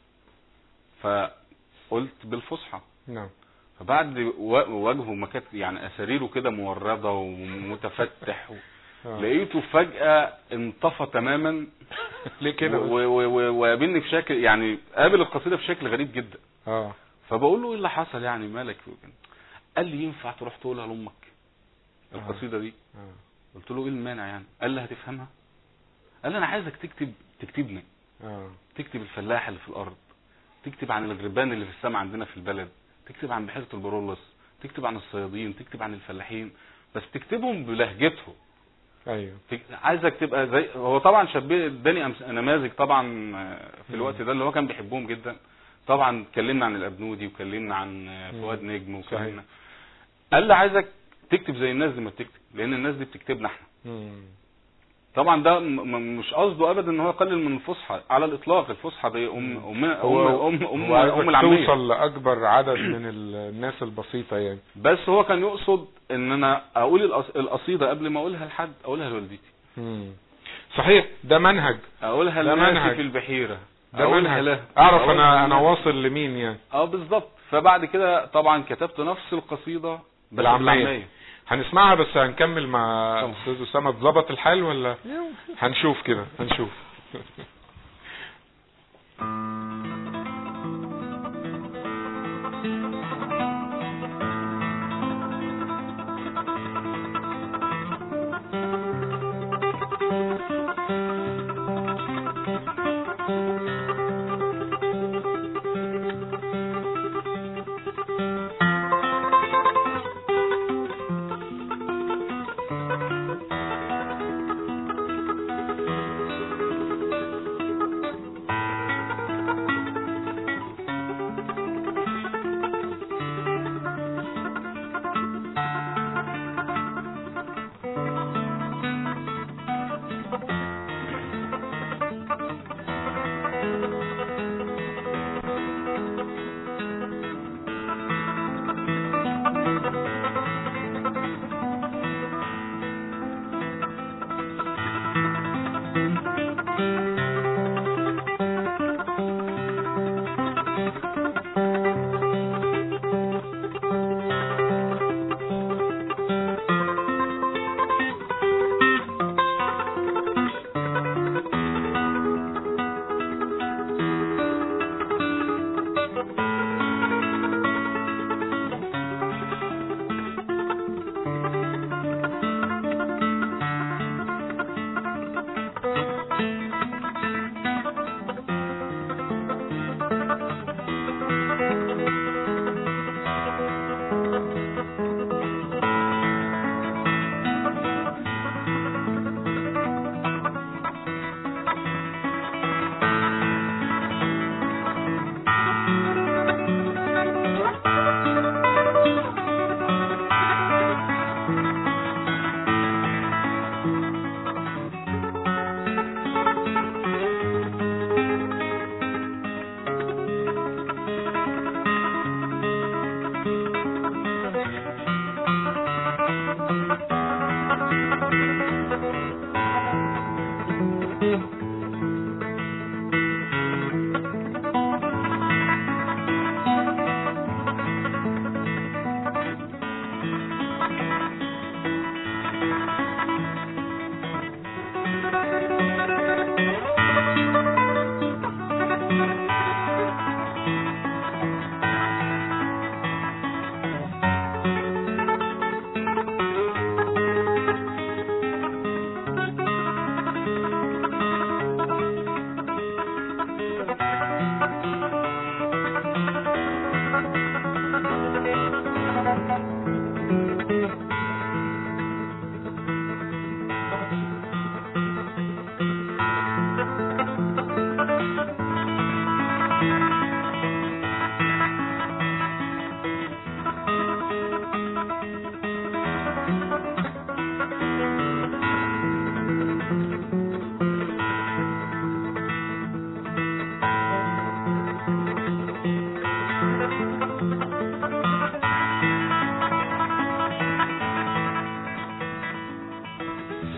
فقلت بالفصحى
نعم
فبعد و- وجهه ما كانت يعني اساريره كده مورده ومتفتح و...
آه.
لقيته فجاه انطفى تماما
ليه كده بس؟
و- و- و- وقابلني في شكل يعني قابل القصيده في شكل غريب جدا
اه
فبقول له ايه اللي حصل يعني مالك قال لي ينفع تروح تقولها لامك القصيده دي
اه
قلت له ايه المانع يعني قال لي هتفهمها قال لي انا عايزك تكتب تكتبني
اه
تكتب الفلاح اللي في الارض تكتب عن الغربان اللي في السماء عندنا في البلد تكتب عن بحيره البرولس تكتب عن الصيادين تكتب عن الفلاحين بس تكتبهم بلهجتهم
ايوه
تك- عايزك تبقى زي هو طبعا شبيه اداني أمس- نماذج طبعا آه، في
مم.
الوقت ده اللي هو كان بيحبهم جدا طبعا اتكلمنا عن الابنودي وكلمنا عن آه،
مم.
فؤاد نجم
صحيح.
وكلمنا قال لي عايزك تكتب زي الناس دي ما بتكتب لان الناس دي بتكتبنا احنا
مم.
طبعا ده م- م- مش قصده ابدا ان هو يقلل من الفصحى على الاطلاق الفصحى دي ام ام
هو
ام ام
هو
ام,
عايزك
أم العاميه
توصل لاكبر عدد من الناس البسيطه يعني
بس هو كان يقصد ان انا اقول القص- القصيده قبل ما اقولها لحد اقولها لوالدتي
مم. صحيح ده منهج
اقولها
ده
لناس
منهج.
في البحيره
ده
اقولها
منهج
له
اعرف
أقولها
انا انا
للناس.
واصل لمين يعني
اه بالظبط فبعد كده طبعا كتبت نفس القصيده بس
بالعامية. هنسمعها بس هنكمل مع
طبعا.
استاذ اسامه ظبط الحال ولا هنشوف كده هنشوف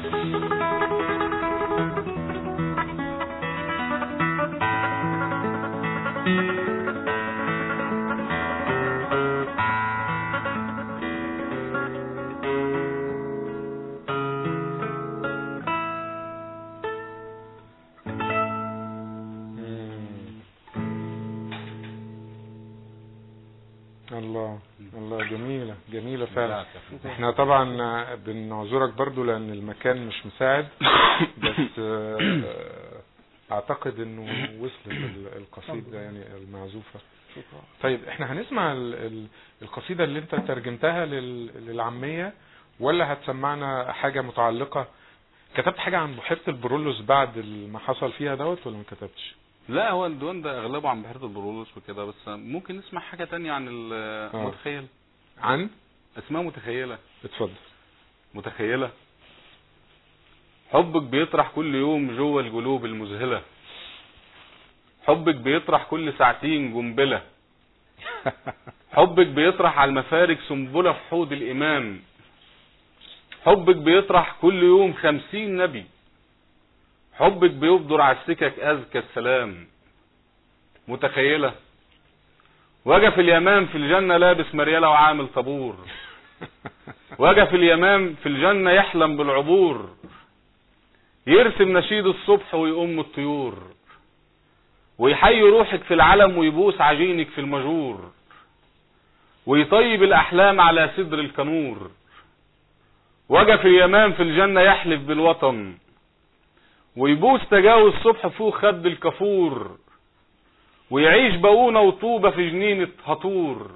الله الله جميلة جميلة فعلا احنا طبعا بنعذرك برضو لان المكان مش مساعد بس آه، اعتقد انه وصلت ال- القصيدة يعني المعزوفة
شكرا
طيب احنا هنسمع ال- ال- القصيدة اللي انت ترجمتها لل- للعامية ولا هتسمعنا حاجة متعلقة كتبت حاجة عن بحيرة البرولوس بعد ما حصل فيها دوت ولا ما كتبتش
لا هو الديوان ده اغلبه عن بحيره البرولوس وكده بس ممكن نسمع حاجه تانية عن المتخيل
عن
اسمها متخيله
اتفضل
متخيله حبك بيطرح كل يوم جوه القلوب المذهله حبك بيطرح كل ساعتين قنبله حبك بيطرح على المفارق سنبله في حوض الامام حبك بيطرح كل يوم خمسين نبي حبك بيبدر على السكك أزكى السلام متخيلة وقف اليمام في الجنة لابس مريالة وعامل طابور وقف اليمام في الجنة يحلم بالعبور يرسم نشيد الصبح ويقوم الطيور ويحيي روحك في العلم ويبوس عجينك في المجور ويطيب الأحلام على صدر الكنور وقف اليمام في الجنة يحلف بالوطن ويبوس تجاوز الصبح فوق خد الكفور ويعيش بؤونة وطوبة في جنينة هطور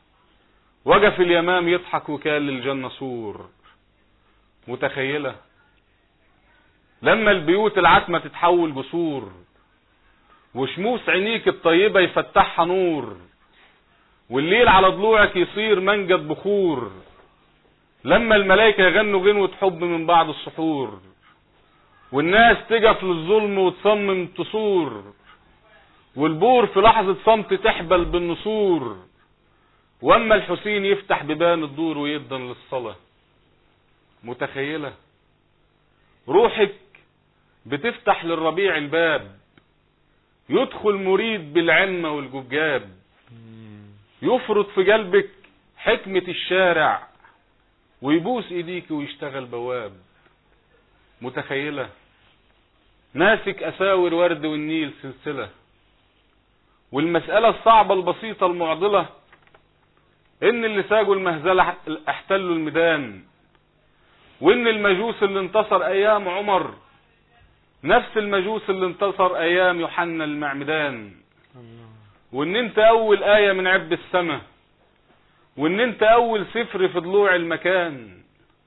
وقف اليمام يضحك وكان للجنة سور متخيلة لما البيوت العتمة تتحول جسور وشموس عينيك الطيبة يفتحها نور والليل على ضلوعك يصير منجد بخور لما الملائكة يغنوا غنوة حب من بعد السحور والناس تقف للظلم وتصمم تصور والبور في لحظة صمت تحبل بالنسور واما الحسين يفتح بيبان الدور ويدن للصلاة متخيلة روحك بتفتح للربيع الباب يدخل مريد بالعنمة والججاب يفرط في قلبك حكمة الشارع ويبوس ايديك ويشتغل بواب متخيلة ماسك اساور ورد والنيل سلسلة والمسألة الصعبة البسيطة المعضلة ان اللي ساجوا المهزلة احتلوا الميدان وان المجوس اللي انتصر ايام عمر نفس المجوس اللي انتصر ايام يوحنا المعمدان وان انت اول اية من عب السماء وان انت اول سفر في ضلوع المكان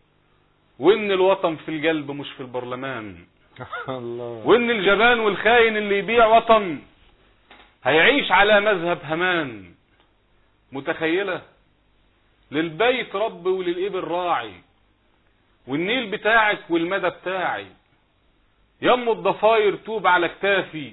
وان الوطن في القلب مش في البرلمان
الله
وان الجبان والخاين اللي يبيع وطن هيعيش على مذهب همان متخيلة للبيت رب وللإبل راعي والنيل بتاعك والمدى بتاعي يم الضفاير توب على كتافي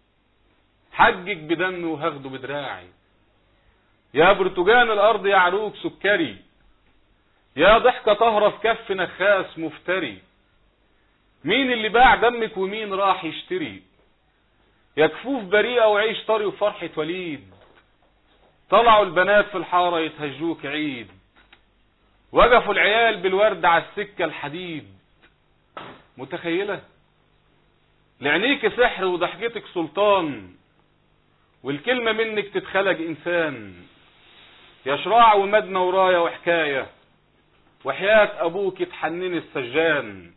حجك بدمي وهاخده بدراعي يا برتجان الارض يا عروق سكري يا ضحكة طهرة في كف نخاس مفتري مين اللي باع دمك ومين راح يشتري يا كفوف بريئة وعيش طري وفرحة وليد طلعوا البنات في الحارة يتهجوك عيد وقفوا العيال بالورد على السكة الحديد متخيلة لعينيك سحر وضحكتك سلطان والكلمة منك تتخلق انسان يا شراع ومدنة وراية وحكاية وحياة ابوك تحنني السجان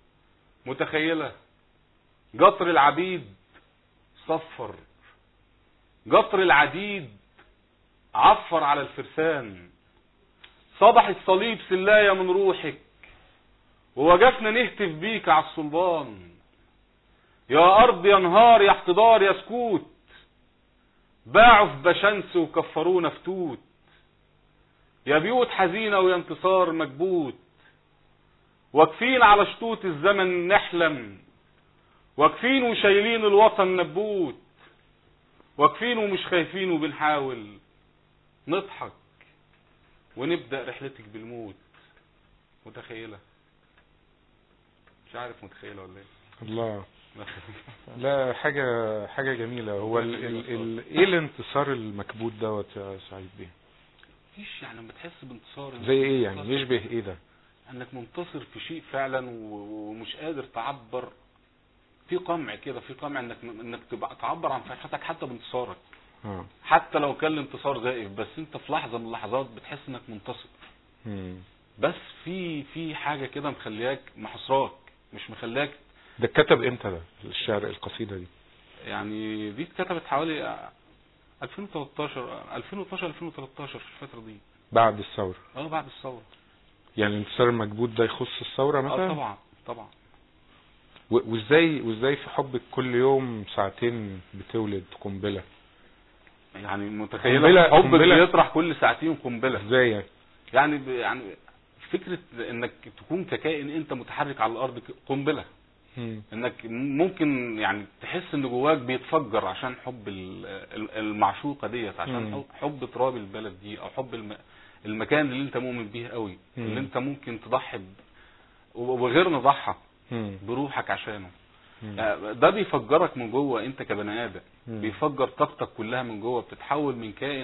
متخيلة قطر العبيد صفر قطر العديد عفر على الفرسان صبح الصليب سلاية من روحك ووقفنا نهتف بيك على الصلبان يا أرض يا نهار يا احتضار يا سكوت باعوا في بشنس وكفرونا فتوت يا بيوت حزينة ويا انتصار مكبوت واقفين على شطوط الزمن نحلم واقفين وشايلين الوطن نبوت واقفين ومش خايفين وبنحاول نضحك ونبدأ رحلتك بالموت متخيلة مش عارف متخيله ولا ايه
الله لا حاجة حاجة جميلة هو ال ال ال ايه الانتصار المكبوت دوت يا سعيد بيه
مفيش يعني لما تحس بانتصار إنك
زي ايه يعني
منتصر-
يشبه ايه ده
انك منتصر في شيء فعلا و- ومش قادر تعبر في قمع كده في قمع انك انك تبقى تعبر عن فرحتك حتى بانتصارك
اه
حتى لو كان الانتصار زائف بس انت في لحظه من اللحظات بتحس انك منتصر
مم.
بس في في حاجه كده مخلياك محصراك مش مخلياك
ده اتكتب امتى ده الشعر القصيدة دي
يعني دي اتكتبت حوالي 2013 2012 2013 في الفتره دي
بعد الثورة
اه بعد الثوره
يعني الانتصار المكبوت ده يخص الثورة مثلا
اه طبعا طبعا
و- وازاي وازاي في حبك كل يوم ساعتين بتولد قنبلة
يعني
قنبلة-
متخيله حبك
قنبلة.
بيطرح كل ساعتين قنبله
ازاي يعني
يعني ب- يعني فكره انك تكون ككائن انت متحرك على الارض ك- قنبله
مم.
انك ممكن يعني تحس ان جواك بيتفجر عشان حب ال- ال- المعشوقه ديت عشان
مم.
حب- حب تراب البلد دي او حب الم- المكان اللي انت مؤمن بيه قوي
مم.
اللي انت ممكن تضحي ب- وغير نضحى
مم.
بروحك عشانه
مم.
ده بيفجرك من جوه انت كبني ادم
مم.
بيفجر طاقتك كلها من جوه بتتحول من كائن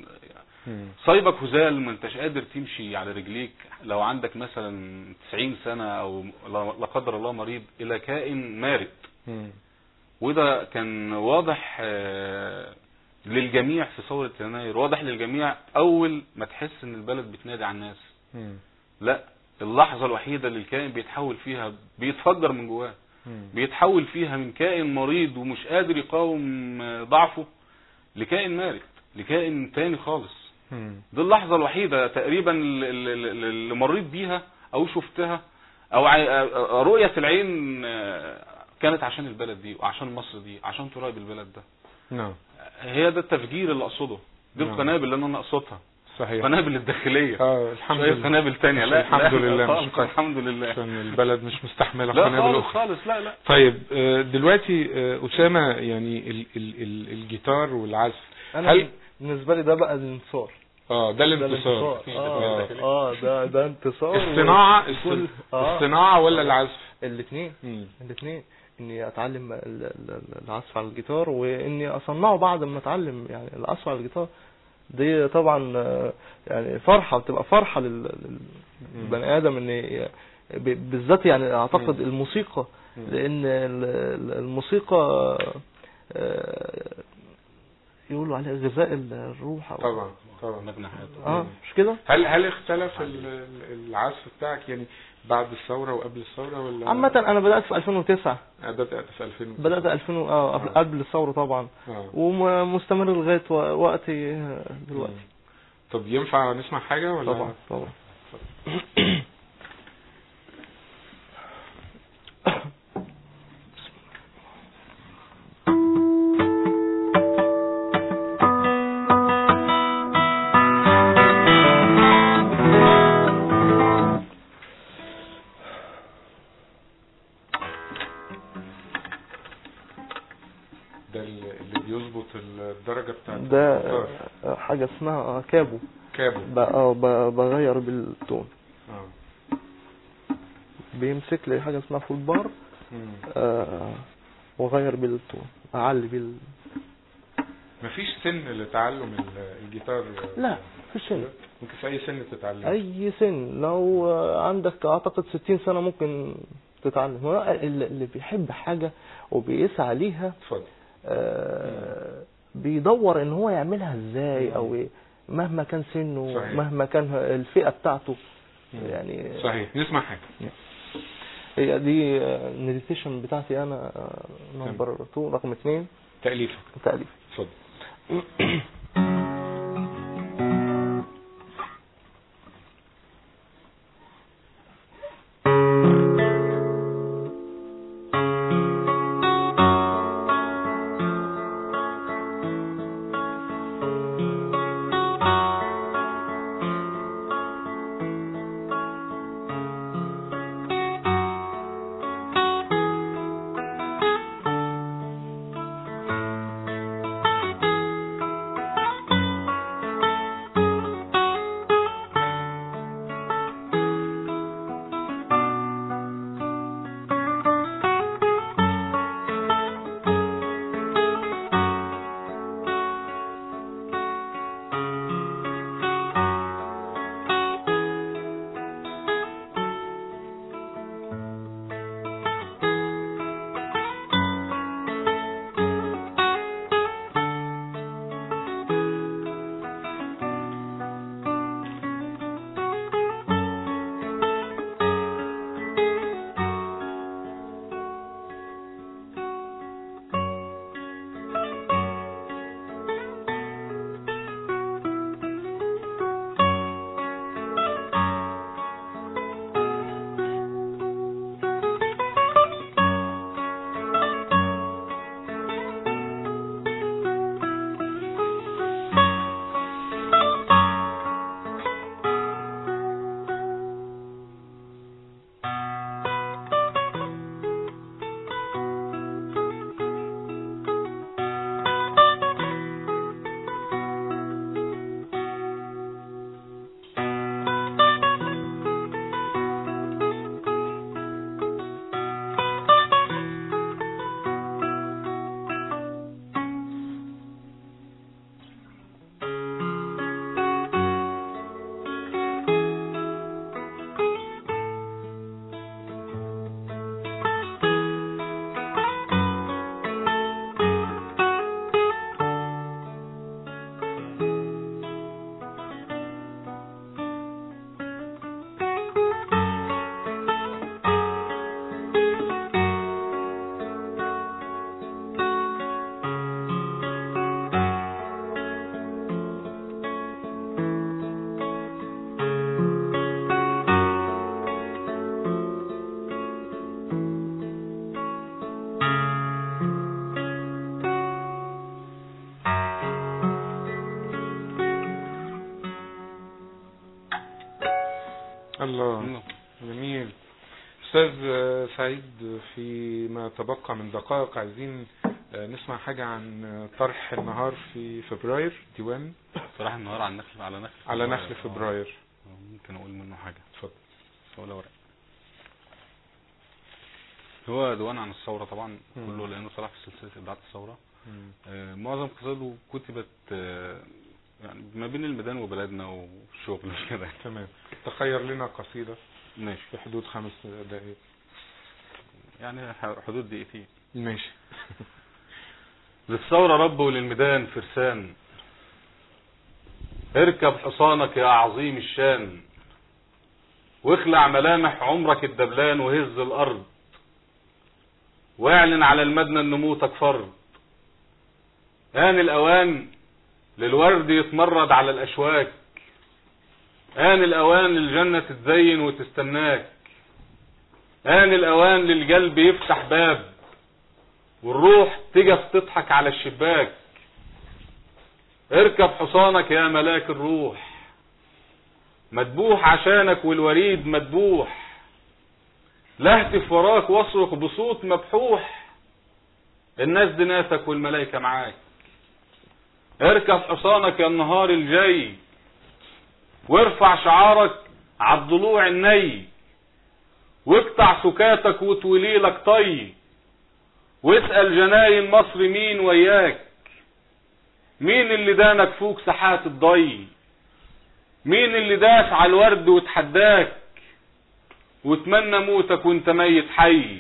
مم.
صايبك هزال ما انتش قادر تمشي على رجليك لو عندك مثلا 90 سنة او لا لا قدر الله مريض الى كائن مارد
مم.
وده كان واضح آه، للجميع في ثورة يناير واضح للجميع اول ما تحس ان البلد بتنادي على الناس
مم.
لا اللحظة الوحيدة اللي الكائن بيتحول فيها بيتفجر من جواه
مم.
بيتحول فيها من كائن مريض ومش قادر يقاوم آه، ضعفه لكائن مارد لكائن تاني خالص
مم.
دي اللحظة الوحيدة تقريبا اللي- اللي اللي مريت بيها او شفتها او ع- رؤية العين آه، كانت عشان البلد دي وعشان مصر دي عشان تراب البلد ده
نعم
هي ده التفجير اللي اقصده دي
نعم.
القنابل اللي انا اقصدها
صحيح
القنابل الداخلية
اه الحمد
شوية
لله
قنابل تانية لا
الحمد
لا،
لله، مش
خالص
قنابل.
الحمد لله
عشان البلد مش مستحملة
لا
قنابل
خالص
أخرى
خالص لا لا
طيب آه، دلوقتي آه، أسامة يعني ال ال ال الجيتار والعزف
انا
هل
بالنسبه لي ده بقى الانتصار
اه ده
ده
الانتصار
اه اه ده ده انتصار
الصناعة
كل-
الص-
آه.
الصناعة ولا العزف
الاثنين
مم.
الاثنين اني اتعلم ال- ال- العزف على الجيتار واني اصنعه بعد ما اتعلم يعني العزف على الجيتار دي طبعا آه، يعني فرحه بتبقى فرحه لل- لل- للبني ادم ان ي- ب- بالذات يعني اعتقد
مم.
الموسيقى
مم.
لان ال- ال- الموسيقى آه، يقولوا عليها غذاء الروح أو-
طبعا طبعا
مبنى حياته
اه مش كده
هل هل اختلف ال- ال- العزف بتاعك يعني بعد الثورة وقبل الثورة ولا
عامة انا بدأت في 2009
آه، بدأت في 2000
بدأت 2000 و- اه قبل- قبل الثورة طبعا
اه
ومستمر لغاية و- وقتي آه، دلوقتي
طب ينفع نسمع حاجة ولا
طبعا طبعا
ده ال- اللي بيظبط الدرجة بتاعت
ده
الجيتار.
آه، حاجة اسمها آه، كابو
كابو
ب- آه، ب- بغير بالتون
اه
بيمسك لي حاجة اسمها فول بار
مم.
آه، واغير بالتون اعلي بال
مفيش سن لتعلم ال- الجيتار
لا في سن
ممكن في اي سن تتعلم
اي سن لو آه، عندك اعتقد 60 سنة ممكن تتعلم هو اللي اللي بيحب حاجة وبيسعى ليها
اتفضل
آه، بيدور ان هو يعملها ازاي او إيه، مهما كان سنه
صحيح.
مهما كان الفئة بتاعته
مم.
يعني
صحيح نسمع حاجة
هي دي المديتيشن بتاعتي انا نمبر 2 رقم 2
تأليفك
تأليف
اتفضل
Thank
استاذ آه، سعيد فيما تبقى من دقائق عايزين آه، نسمع حاجة عن آه، طرح النهار في فبراير ديوان
صراحة النهار على نخل على نخل
على نخل
آه،
فبراير
آه، ممكن اقول منه حاجة
اتفضل
ولا ورق هو ديوان عن الثورة طبعا
مم.
كله لانه صراحة في سلسلة ابداعات الثورة آه، معظم قصاده كتبت آه، يعني ما بين الميدان وبلدنا والشغل كده
تمام تخير لنا قصيدة
ماشي
في حدود خمس دقائق
يعني ح- حدود دقيقتين
ماشي
للثورة رب وللميدان فرسان اركب حصانك يا عظيم الشان واخلع ملامح عمرك الدبلان وهز الارض واعلن على المدنى ان موتك فرض آن الأوان للورد يتمرد على الأشواك آن الأوان للجنة تتزين وتستناك آن الأوان للقلب يفتح باب والروح تجف تضحك على الشباك اركب حصانك يا ملاك الروح مدبوح عشانك والوريد مدبوح لهتف وراك واصرخ بصوت مبحوح الناس دي ناسك والملائكة معاك اركب حصانك يا النهار الجاي وارفع شعارك عالضلوع الني واقطع سكاتك وتولي لك طي واسأل جناين مصر مين وياك مين اللي دانك فوق ساحات الضي مين اللي داس على الورد وتحداك وتمنى موتك وانت ميت حي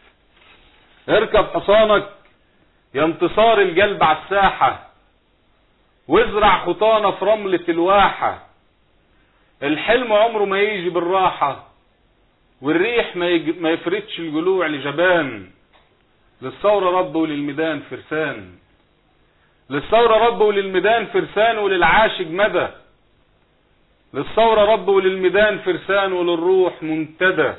اركب حصانك يا انتصار القلب على الساحة وازرع خطانة في رملة الواحة الحلم عمره ما يجي بالراحة والريح ما, يج... ما يفردش الجلوع لجبان للثورة رب وللميدان فرسان للثورة رب وللميدان فرسان وللعاشق مدى للثورة رب وللميدان فرسان وللروح منتدى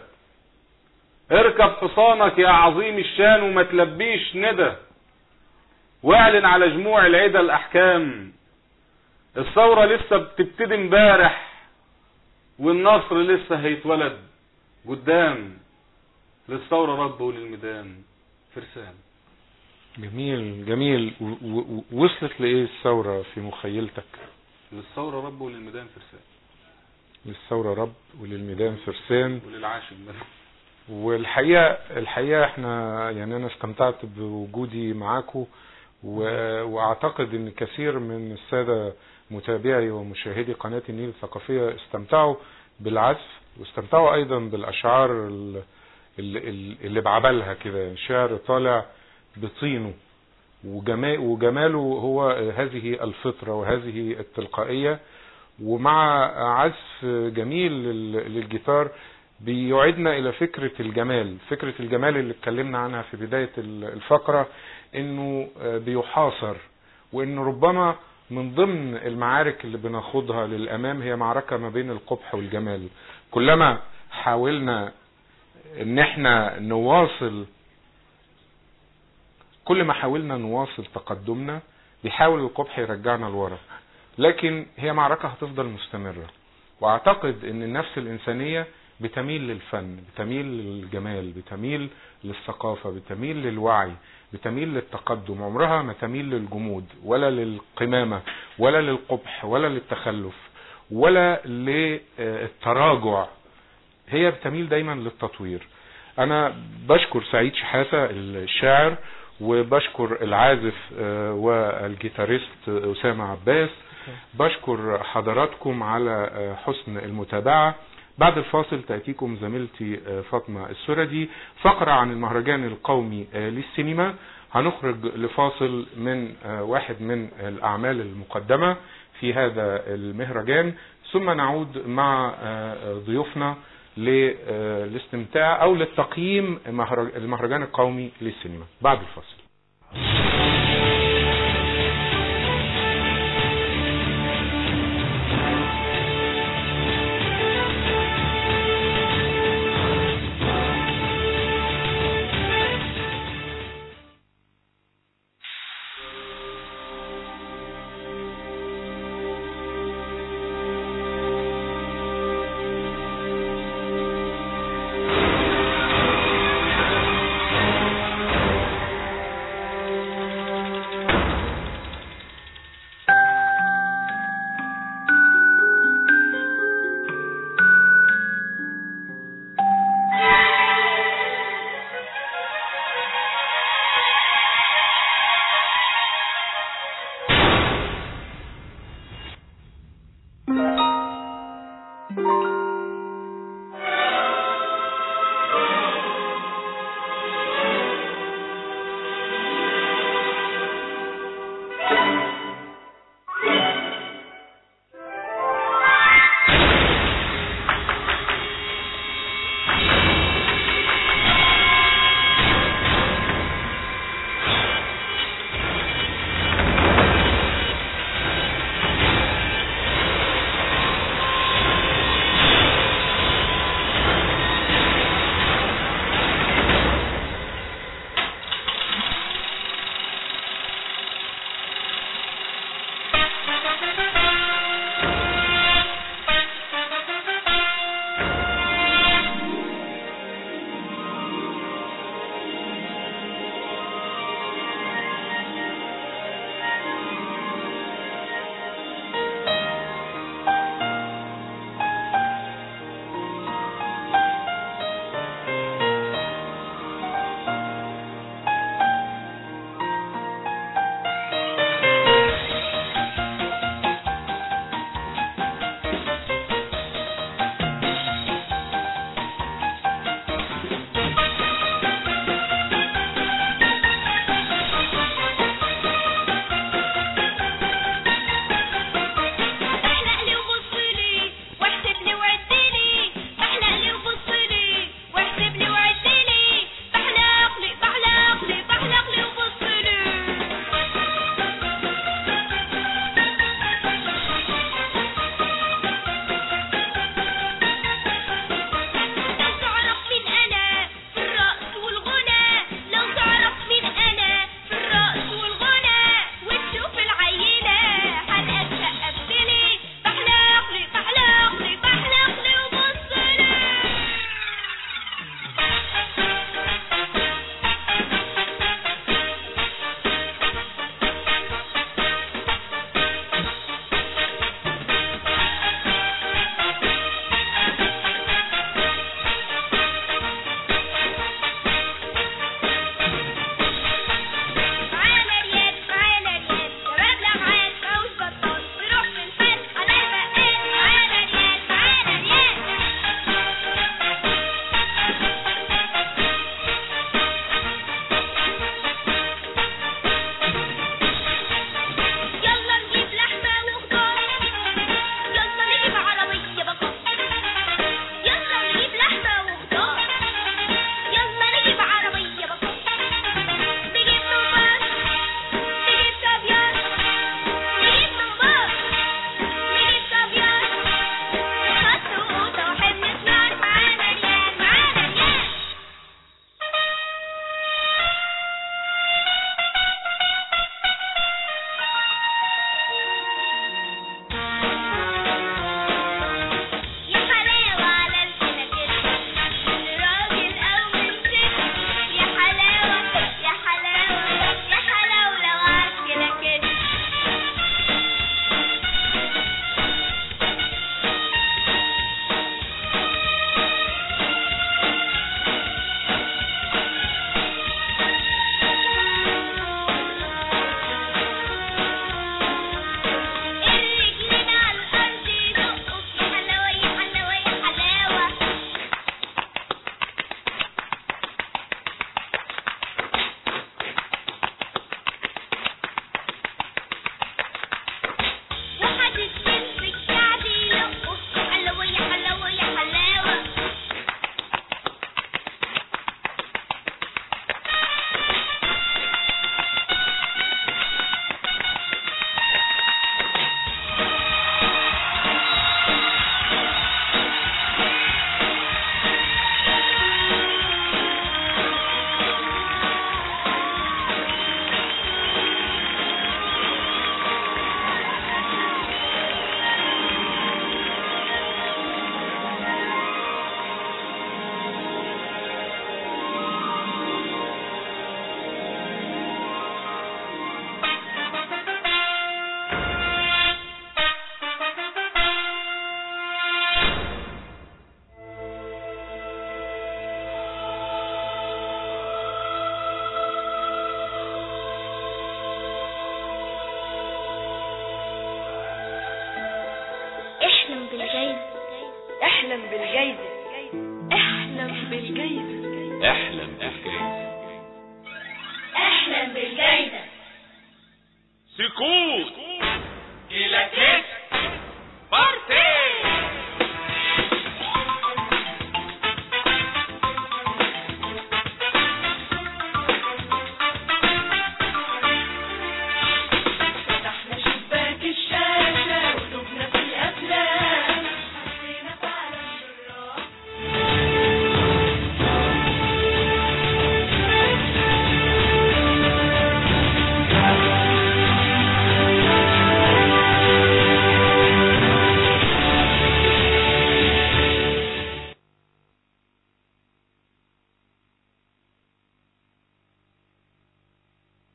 اركب حصانك يا عظيم الشان وما تلبيش ندى واعلن على جموع العدى الاحكام الثورة لسه بتبتدي امبارح والنصر لسه هيتولد قدام للثورة رب وللميدان فرسان
جميل جميل و- و- وصلت لإيه الثورة في مخيلتك
للثورة رب وللميدان فرسان
للثورة رب وللميدان فرسان
وللعاشق مدى
والحقيقة الحقيقة احنا يعني انا استمتعت بوجودي معاكم و- واعتقد ان كثير من السادة متابعي ومشاهدي قناة النيل الثقافية استمتعوا بالعزف واستمتعوا ايضا بالاشعار ال- ال- ال- اللي بعبلها كده شعر طالع بطينه وجما- وجماله هو هذه الفطرة وهذه التلقائية ومع عزف جميل لل- للجيتار بيعيدنا الى فكرة الجمال فكرة الجمال اللي اتكلمنا عنها في بداية ال- الفقرة انه آه، بيحاصر وانه ربما من ضمن المعارك اللي بناخدها للامام هي معركة ما بين القبح والجمال كلما حاولنا ان احنا نواصل كل ما حاولنا نواصل تقدمنا بيحاول القبح يرجعنا لورا لكن هي معركة هتفضل مستمرة واعتقد ان النفس الانسانية بتميل للفن بتميل للجمال بتميل للثقافة بتميل للوعي بتميل للتقدم عمرها ما تميل للجمود ولا للقمامة ولا للقبح ولا للتخلف ولا للتراجع هي بتميل دايما للتطوير انا بشكر سعيد شحاتة الشاعر وبشكر العازف آه، والجيتاريست أسامة عباس بشكر حضراتكم على آه، حسن المتابعة بعد الفاصل تأتيكم زميلتي آه، فاطمة السردي فقرة عن المهرجان القومي آه، للسينما هنخرج لفاصل من آه، واحد من الأعمال المقدمة في هذا المهرجان ثم نعود مع آه، ضيوفنا للاستمتاع أو للتقييم مهرج- المهرجان القومي للسينما بعد الفاصل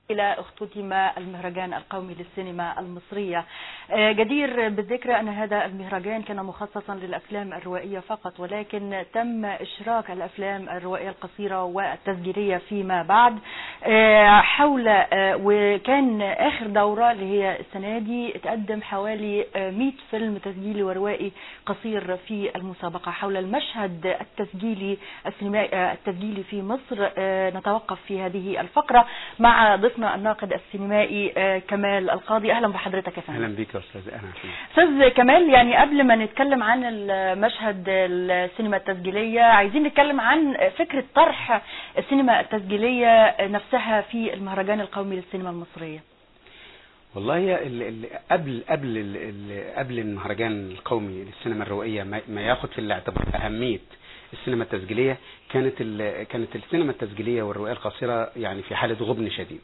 إلى اختتم المهرجان القومي للسينما المصرية آه، جدير بالذكر أن هذا المهرجان كان مخصصا للأفلام الروائية فقط ولكن تم إشراك الأفلام الروائية القصيرة والتسجيلية فيما بعد آه، حول آه، وكان آخر دورة اللي هي السنة دي تقدم حوالي 100 فيلم تسجيلي وروائي قصير في المسابقة حول المشهد التسجيلي السينمائي التسجيلي في مصر نتوقف في هذه الفقرة مع ضيفنا الناقد السينمائي كمال القاضي أهلا بحضرتك يا فندم
اهلا بيك يا استاذ اهلا فيك
استاذ كمال يعني قبل ما نتكلم عن المشهد السينما التسجيلية عايزين نتكلم عن فكرة طرح السينما التسجيلية نفسها في المهرجان القومي للسينما المصرية
والله هي ال- ال- قبل قبل ال- ال- قبل المهرجان القومي للسينما الروائيه ما ما ياخد في الاعتبار اهميه السينما التسجيليه كانت ال- كانت السينما التسجيليه والروايه القصيره يعني في حاله غبن شديد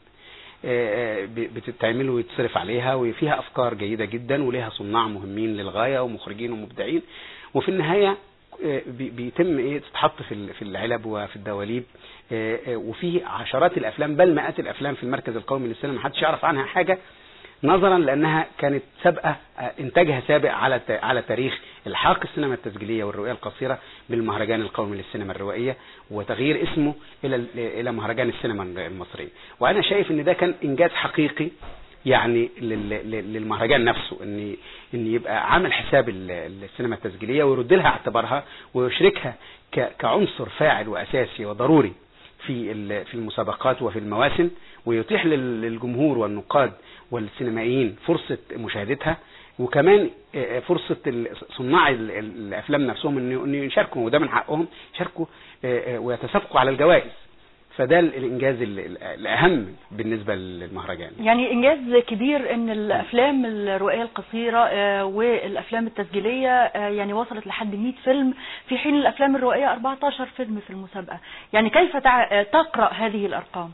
آه، آه، ب- بتتعمل ويتصرف عليها وفيها افكار جيده جدا وليها صناع مهمين للغايه ومخرجين ومبدعين وفي النهايه آه، بي- بيتم ايه تتحط في ال- في العلب وفي الدواليب آه، آه، وفيه عشرات الافلام بل مئات الافلام في المركز القومي للسينما محدش يعرف عنها حاجه نظرا لانها كانت سابقه آه، انتاجها سابق على ت- على تاريخ الحاق السينما التسجيليه والرؤيه القصيره بالمهرجان القومي للسينما الروائيه وتغيير اسمه الى ال- الى مهرجان السينما المصريه وانا شايف ان ده كان انجاز حقيقي يعني لل- لل- للمهرجان نفسه ان ان يبقى عامل حساب ال- السينما التسجيليه ويرد لها اعتبارها ويشركها ك- كعنصر فاعل واساسي وضروري في ال- في المسابقات وفي المواسم ويتيح لل- للجمهور والنقاد والسينمائيين فرصة مشاهدتها وكمان آه، فرصة ال- صناع ال- ال- الأفلام نفسهم إنه إنه يشاركوا وده من حقهم يشاركوا آه، آه، ويتسابقوا على الجوائز فده ال- الإنجاز ال- ال- الأهم بالنسبة للمهرجان
يعني انجاز كبير ان الافلام الروائيه القصيره آه، والافلام التسجيليه آه، يعني وصلت لحد 100 فيلم في حين الافلام الروائيه 14 فيلم في المسابقه يعني كيف تع- آه، تقرا هذه الارقام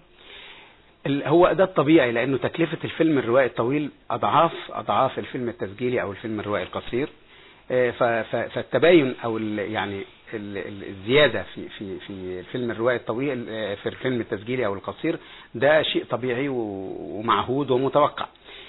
ال- هو ده الطبيعي لانه تكلفة الفيلم الروائي الطويل اضعاف اضعاف الفيلم التسجيلي او الفيلم الروائي القصير آه، ف- ف- فالتباين او ال- يعني ال- ال- الزيادة في في في الفيلم الروائي الطويل آه، في الفيلم التسجيلي او القصير ده شيء طبيعي و- ومعهود ومتوقع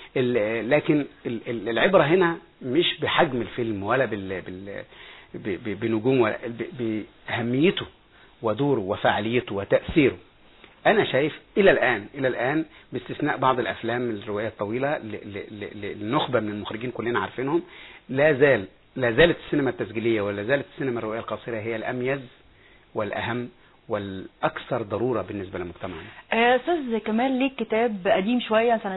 ال- لكن ال- ال- العبرة هنا مش بحجم الفيلم ولا بال بال ب- ب- بنجوم ولا ب- بأهميته ودوره وفعاليته وتأثيره انا شايف الى الان الى الان باستثناء بعض الافلام الروايه الطويله ل- ل- ل- للنخبه من المخرجين كلنا عارفينهم لا زال لا زالت السينما التسجيليه ولا زالت السينما الروائيه القصيره هي الاميز والاهم والاكثر ضروره بالنسبه لمجتمعنا
آه، استاذ كمال ليك كتاب قديم شويه سنه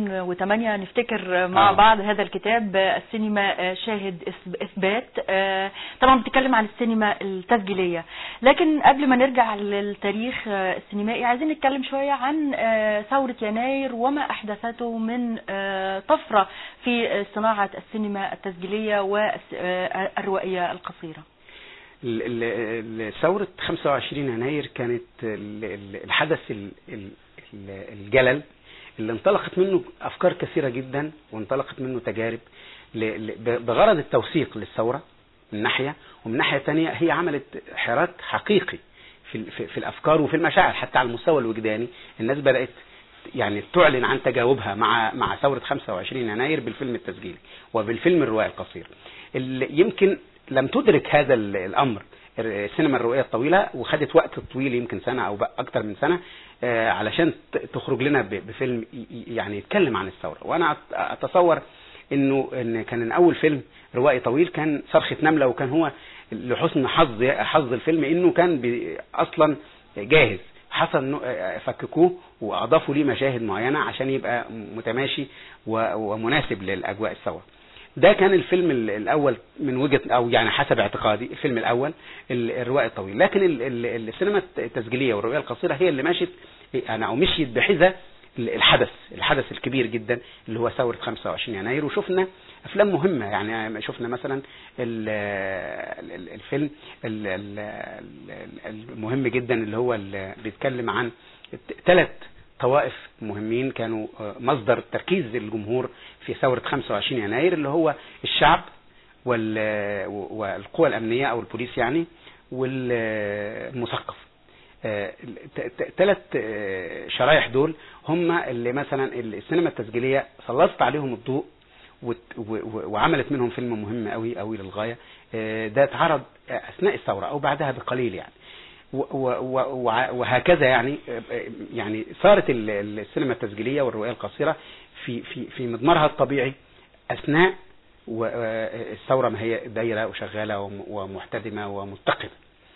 2008 نفتكر مع
آه.
بعض هذا الكتاب آه، السينما آه، شاهد إث- اثبات آه، طبعا بتتكلم عن السينما التسجيليه لكن قبل ما نرجع للتاريخ آه، السينمائي عايزين نتكلم شويه عن آه، ثوره يناير وما احدثته من آه، طفره في آه، صناعه السينما التسجيليه والروائيه القصيره
ال- ال- ال- ثورة 25 يناير كانت ال- ال- الحدث ال- ال- ال- الجلل اللي انطلقت منه أفكار كثيرة جدا وانطلقت منه تجارب ل- ل- ب- بغرض التوثيق للثورة من ناحية ومن ناحية تانية هي عملت حراك حقيقي في ال- في في الأفكار وفي المشاعر حتى على المستوى الوجداني الناس بدأت يعني تعلن عن تجاوبها مع مع ثورة 25 يناير بالفيلم التسجيلي وبالفيلم الروائي القصير اللي يمكن لم تدرك هذا ال- الامر السينما الروائيه الطويله وخدت وقت طويل يمكن سنه او بقى اكتر من سنه آه، علشان ت- تخرج لنا ب- بفيلم ي- ي- يعني يتكلم عن الثوره وانا أت- اتصور انه ان كان اول فيلم روائي طويل كان صرخه نمله وكان هو لحسن حظ حظ الفيلم انه كان بي- اصلا جاهز حصل إنه، آه، فككوه واضافوا ليه مشاهد معينه عشان يبقى متماشي و- ومناسب للاجواء الثوره ده كان الفيلم ال- الاول من وجهه او يعني حسب اعتقادي الفيلم الاول ال- الروائي الطويل لكن ال- ال- السينما التسجيليه والروايه القصيره هي اللي ماشت انا او مشيت بحذا ال- الحدث الحدث الكبير جدا اللي هو ثوره 25 يناير وشفنا افلام مهمه يعني شفنا مثلا ال- ال- الفيلم ال- ال- ال- المهم جدا اللي هو اللي بيتكلم عن ثلاث طوائف مهمين كانوا آه، مصدر تركيز الجمهور في ثورة 25 يناير اللي هو الشعب وال- والقوى الأمنية أو البوليس يعني والمثقف ثلاث شرايح دول هم اللي مثلا السينما التسجيليه سلطت عليهم الضوء وت- و- و- وعملت منهم فيلم مهم قوي قوي للغايه آه، ده اتعرض اثناء الثوره او بعدها بقليل يعني و- و- و- وع- وهكذا يعني آه، يعني صارت ال- ال- السينما التسجيليه والروايه القصيره في في في مضمارها الطبيعي اثناء و- آه، الثوره ما هي دايره وشغاله وم- ومحتدمه ومتقنه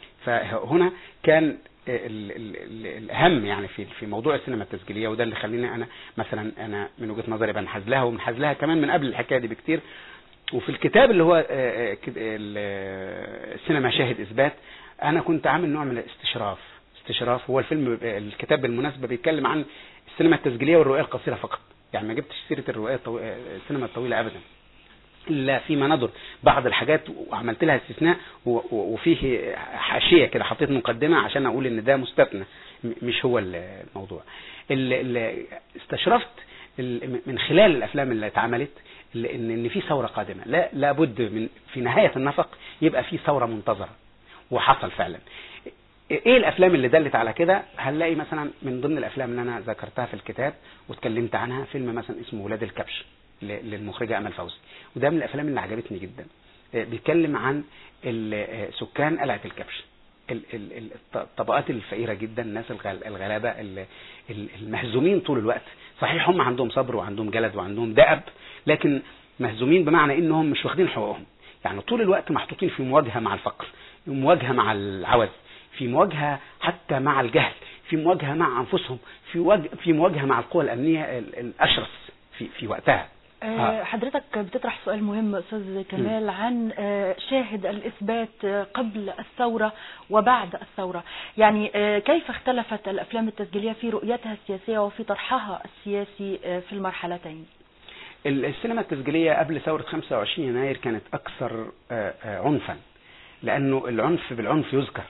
فهنا كان ال- ال- ال- الاهم يعني في في موضوع السينما التسجيليه وده اللي خليني انا مثلا انا من وجهه نظري بنحاز لها ومنحاز لها كمان من قبل الحكايه دي بكتير وفي الكتاب اللي هو آه، آه، كد- ال- آه، السينما شاهد اثبات انا كنت عامل نوع من الاستشراف استشراف هو الفيلم الكتاب بالمناسبه بيتكلم عن السينما التسجيليه والروايه القصيره فقط يعني ما جبتش سيره الروايه الطو... السينما الطويله ابدا الا فيما نظر بعض الحاجات وعملت لها استثناء و- و- وفيه حاشيه كده حطيت مقدمه عشان اقول ان ده مستثنى م- مش هو الموضوع ال- ال- استشرفت ال- من خلال الافلام اللي اتعملت ال- ان ان في ثوره قادمه لا لابد من في نهايه النفق يبقى في ثوره منتظره وحصل فعلا ايه الافلام اللي دلت على كده هنلاقي مثلا من ضمن الافلام اللي انا ذكرتها في الكتاب واتكلمت عنها فيلم مثلا اسمه ولاد الكبش ل- للمخرجه امل فوزي وده من الافلام اللي عجبتني جدا آه، بيتكلم عن ال- آه، سكان قلعه الكبش ال- ال- ال- الط- الطبقات الفقيره جدا الناس الغل- الغلابه ال- ال- المهزومين طول الوقت صحيح هم عندهم صبر وعندهم جلد وعندهم دأب لكن مهزومين بمعنى انهم مش واخدين حقوقهم يعني طول الوقت محطوطين في مواجهه مع الفقر في مواجهه مع العوز في مواجهه حتى مع الجهل في مواجهه مع انفسهم في وج- في مواجهه مع القوى الامنيه ال- الاشرس في في وقتها
آه،
آه.
حضرتك بتطرح سؤال مهم أستاذ كمال عن آه، شاهد الإثبات آه، قبل الثورة وبعد الثورة يعني آه، كيف اختلفت الأفلام التسجيلية في رؤيتها السياسية وفي طرحها السياسي آه، في المرحلتين
ال- السينما التسجيليه قبل ثوره 25 يناير كانت اكثر آه، آه، عنفا لانه العنف بالعنف يذكر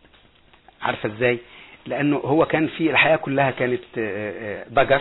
عارفه ازاي لانه هو كان في الحياه كلها كانت آه، آه، ضجر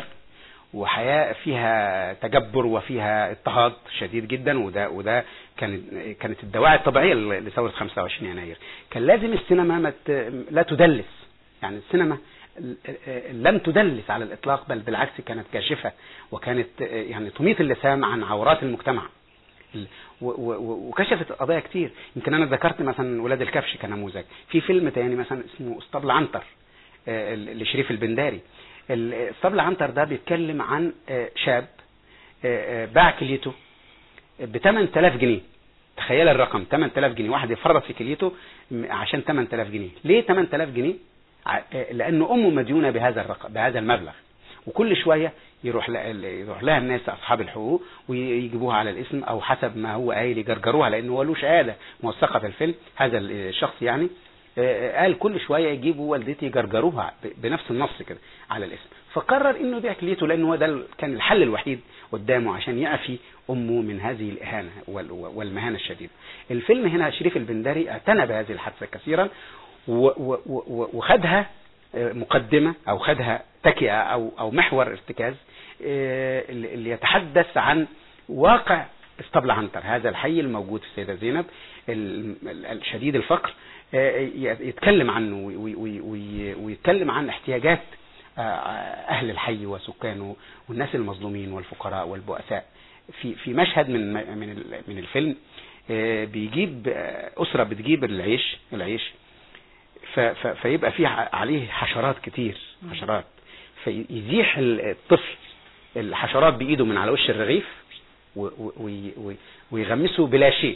وحياه فيها تجبر وفيها اضطهاد شديد جدا وده وده كانت كانت الدواعي الطبيعيه ل- لثوره 25 يناير كان لازم السينما ما ت- لا تدلس يعني السينما ل- لم تدلس على الاطلاق بل بالعكس كانت كاشفه وكانت آه، يعني تميط اللسان عن عورات المجتمع ال- و- و- و- وكشفت قضايا كتير يمكن انا ذكرت مثلا ولاد الكبش كنموذج في فيلم تاني مثلا اسمه اسطبل عنتر آه، ل- لشريف البنداري ال- اسطبل عنتر ده بيتكلم عن آه، شاب آه، آه، باع كليته ب 8000 جنيه تخيل الرقم 8000 جنيه واحد يفرط في كليته م- عشان 8000 جنيه ليه 8000 جنيه ع- آه، لان امه مديونه بهذا الرقم بهذا المبلغ وكل شويه يروح ل- يروح لها الناس اصحاب الحقوق ويجيبوها على الاسم او حسب ما هو قايل يجرجروها لانه هو له شهاده موثقه في الفيلم هذا الشخص يعني آه، قال كل شويه يجيبوا والدتي يجرجروها ب- بنفس النص كده على الاسم فقرر انه يبيع كليته لانه هو ده ال- كان الحل الوحيد قدامه عشان يعفي امه من هذه الاهانه وال- والمهانه الشديده الفيلم هنا شريف البندري اعتنى بهذه الحادثه كثيرا و- و- و- وخدها آه، مقدمه او خدها تكئه او او محور ارتكاز آه، اللي اللي يتحدث عن واقع اسطبل عنتر هذا الحي الموجود في السيده زينب ال- ال- الشديد الفقر آه، ي- يتكلم عنه وي- وي- وي- ويتكلم عن احتياجات آه، اهل الحي وسكانه والناس المظلومين والفقراء والبؤساء في في مشهد من من ال- من الفيلم آه، بيجيب آه، اسره بتجيب العيش العيش ف- ف- فيبقى فيه ع- عليه حشرات كتير حشرات فيزيح ال- الطفل الحشرات بايده من على وش الرغيف و- و- وي- وي- ويغمسه بلا شيء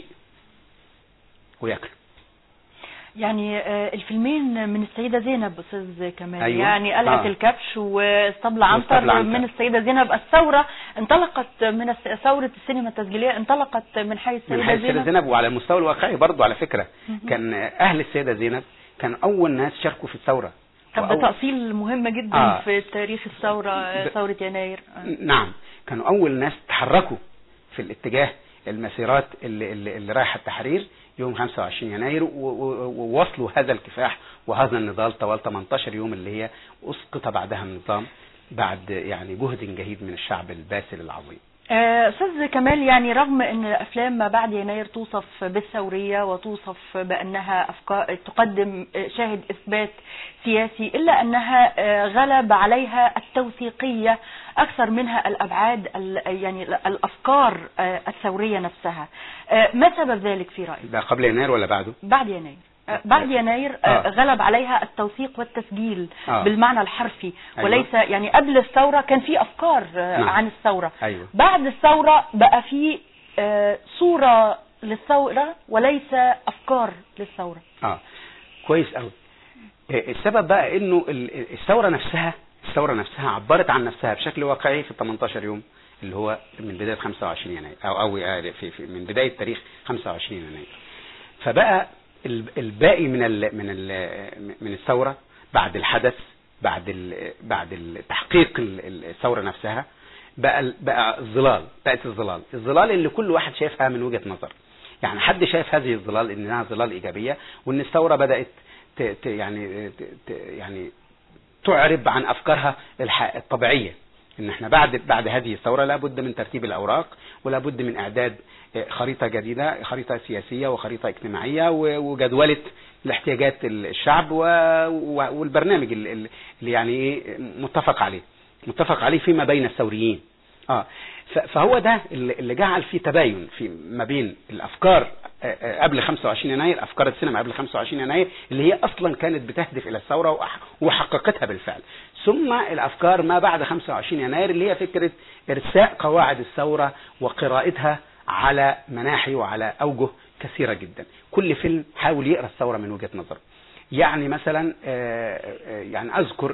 وياكله
يعني آه، الفيلمين من السيدة زينب أستاذ كمال
أيوة.
يعني قلعة
آه.
الكبش واسطبل عنتر
واسطبل عنتر.
من السيدة زينب الثورة انطلقت من الس- ثورة السينما التسجيلية انطلقت من حي
من
السيدة
حي السيدة
زينب
زينب وعلى المستوى الواقعي برضه على فكرة كان أهل السيدة زينب كان أول ناس شاركوا في الثورة
طب ده
وأول-
تأصيل مهم جدا
آه.
في تاريخ الثورة آه،
ب-
ثورة يناير آه.
نعم كانوا أول ناس تحركوا في الاتجاه المسيرات اللي, اللي, اللي رايحة التحرير يوم 25 يناير و- و- ووصلوا هذا الكفاح وهذا النضال طوال 18 يوم اللي هي أسقط بعدها النظام بعد يعني جهد جهيد من الشعب الباسل العظيم
آه، استاذ كمال يعني رغم ان افلام ما بعد يناير توصف بالثوريه وتوصف بانها افكار تقدم آه، شاهد اثبات سياسي الا انها آه، غلب عليها التوثيقيه اكثر منها الابعاد ال- يعني الافكار آه، الثوريه نفسها آه، ما سبب ذلك في رايك
ده قبل يناير ولا بعده
بعد يناير آه، بعد يناير آه،
آه.
غلب عليها التوثيق والتسجيل
آه.
بالمعنى الحرفي
أيوة.
وليس يعني قبل الثورة كان في أفكار آه،
نعم.
عن الثورة
أيوة.
بعد الثورة بقى في آه، صورة للثورة وليس أفكار للثورة
اه كويس قوي السبب بقى انه ال- الثوره نفسها الثوره نفسها عبرت عن نفسها بشكل واقعي في ال 18 يوم اللي هو من بدايه 25 يناير او او آه، في في من بدايه تاريخ 25 يناير فبقى ال- الباقي من ال من ال من الثوره بعد الحدث بعد ال بعد التحقيق ال- ال- الثوره نفسها بقى ال- بقى الظلال بقت الظلال الظلال اللي كل واحد شايفها من وجهه نظر يعني حد شايف هذه الظلال انها ظلال ايجابيه وان الثوره بدات ت ت يعني ت ت يعني تعرب عن افكارها الح- الطبيعيه ان احنا بعد بعد هذه الثوره لابد من ترتيب الاوراق ولابد من اعداد آه، خريطه جديده خريطه سياسيه وخريطه اجتماعيه و- وجدوله لاحتياجات ال- الشعب و- و- والبرنامج ال- ال- اللي يعني ايه متفق عليه متفق عليه فيما بين الثوريين اه ف- فهو ده اللي اللي جعل في تباين في ما بين الافكار آه، آه، قبل 25 يناير افكار السينما قبل 25 يناير اللي هي اصلا كانت بتهدف الى الثوره وأح- وحققتها بالفعل ثم الافكار ما بعد 25 يناير اللي هي فكره ارساء قواعد الثوره وقراءتها على مناحي وعلى اوجه كثيره جدا كل فيلم حاول يقرا الثوره من وجهه نظره يعني مثلا آه، آه، يعني اذكر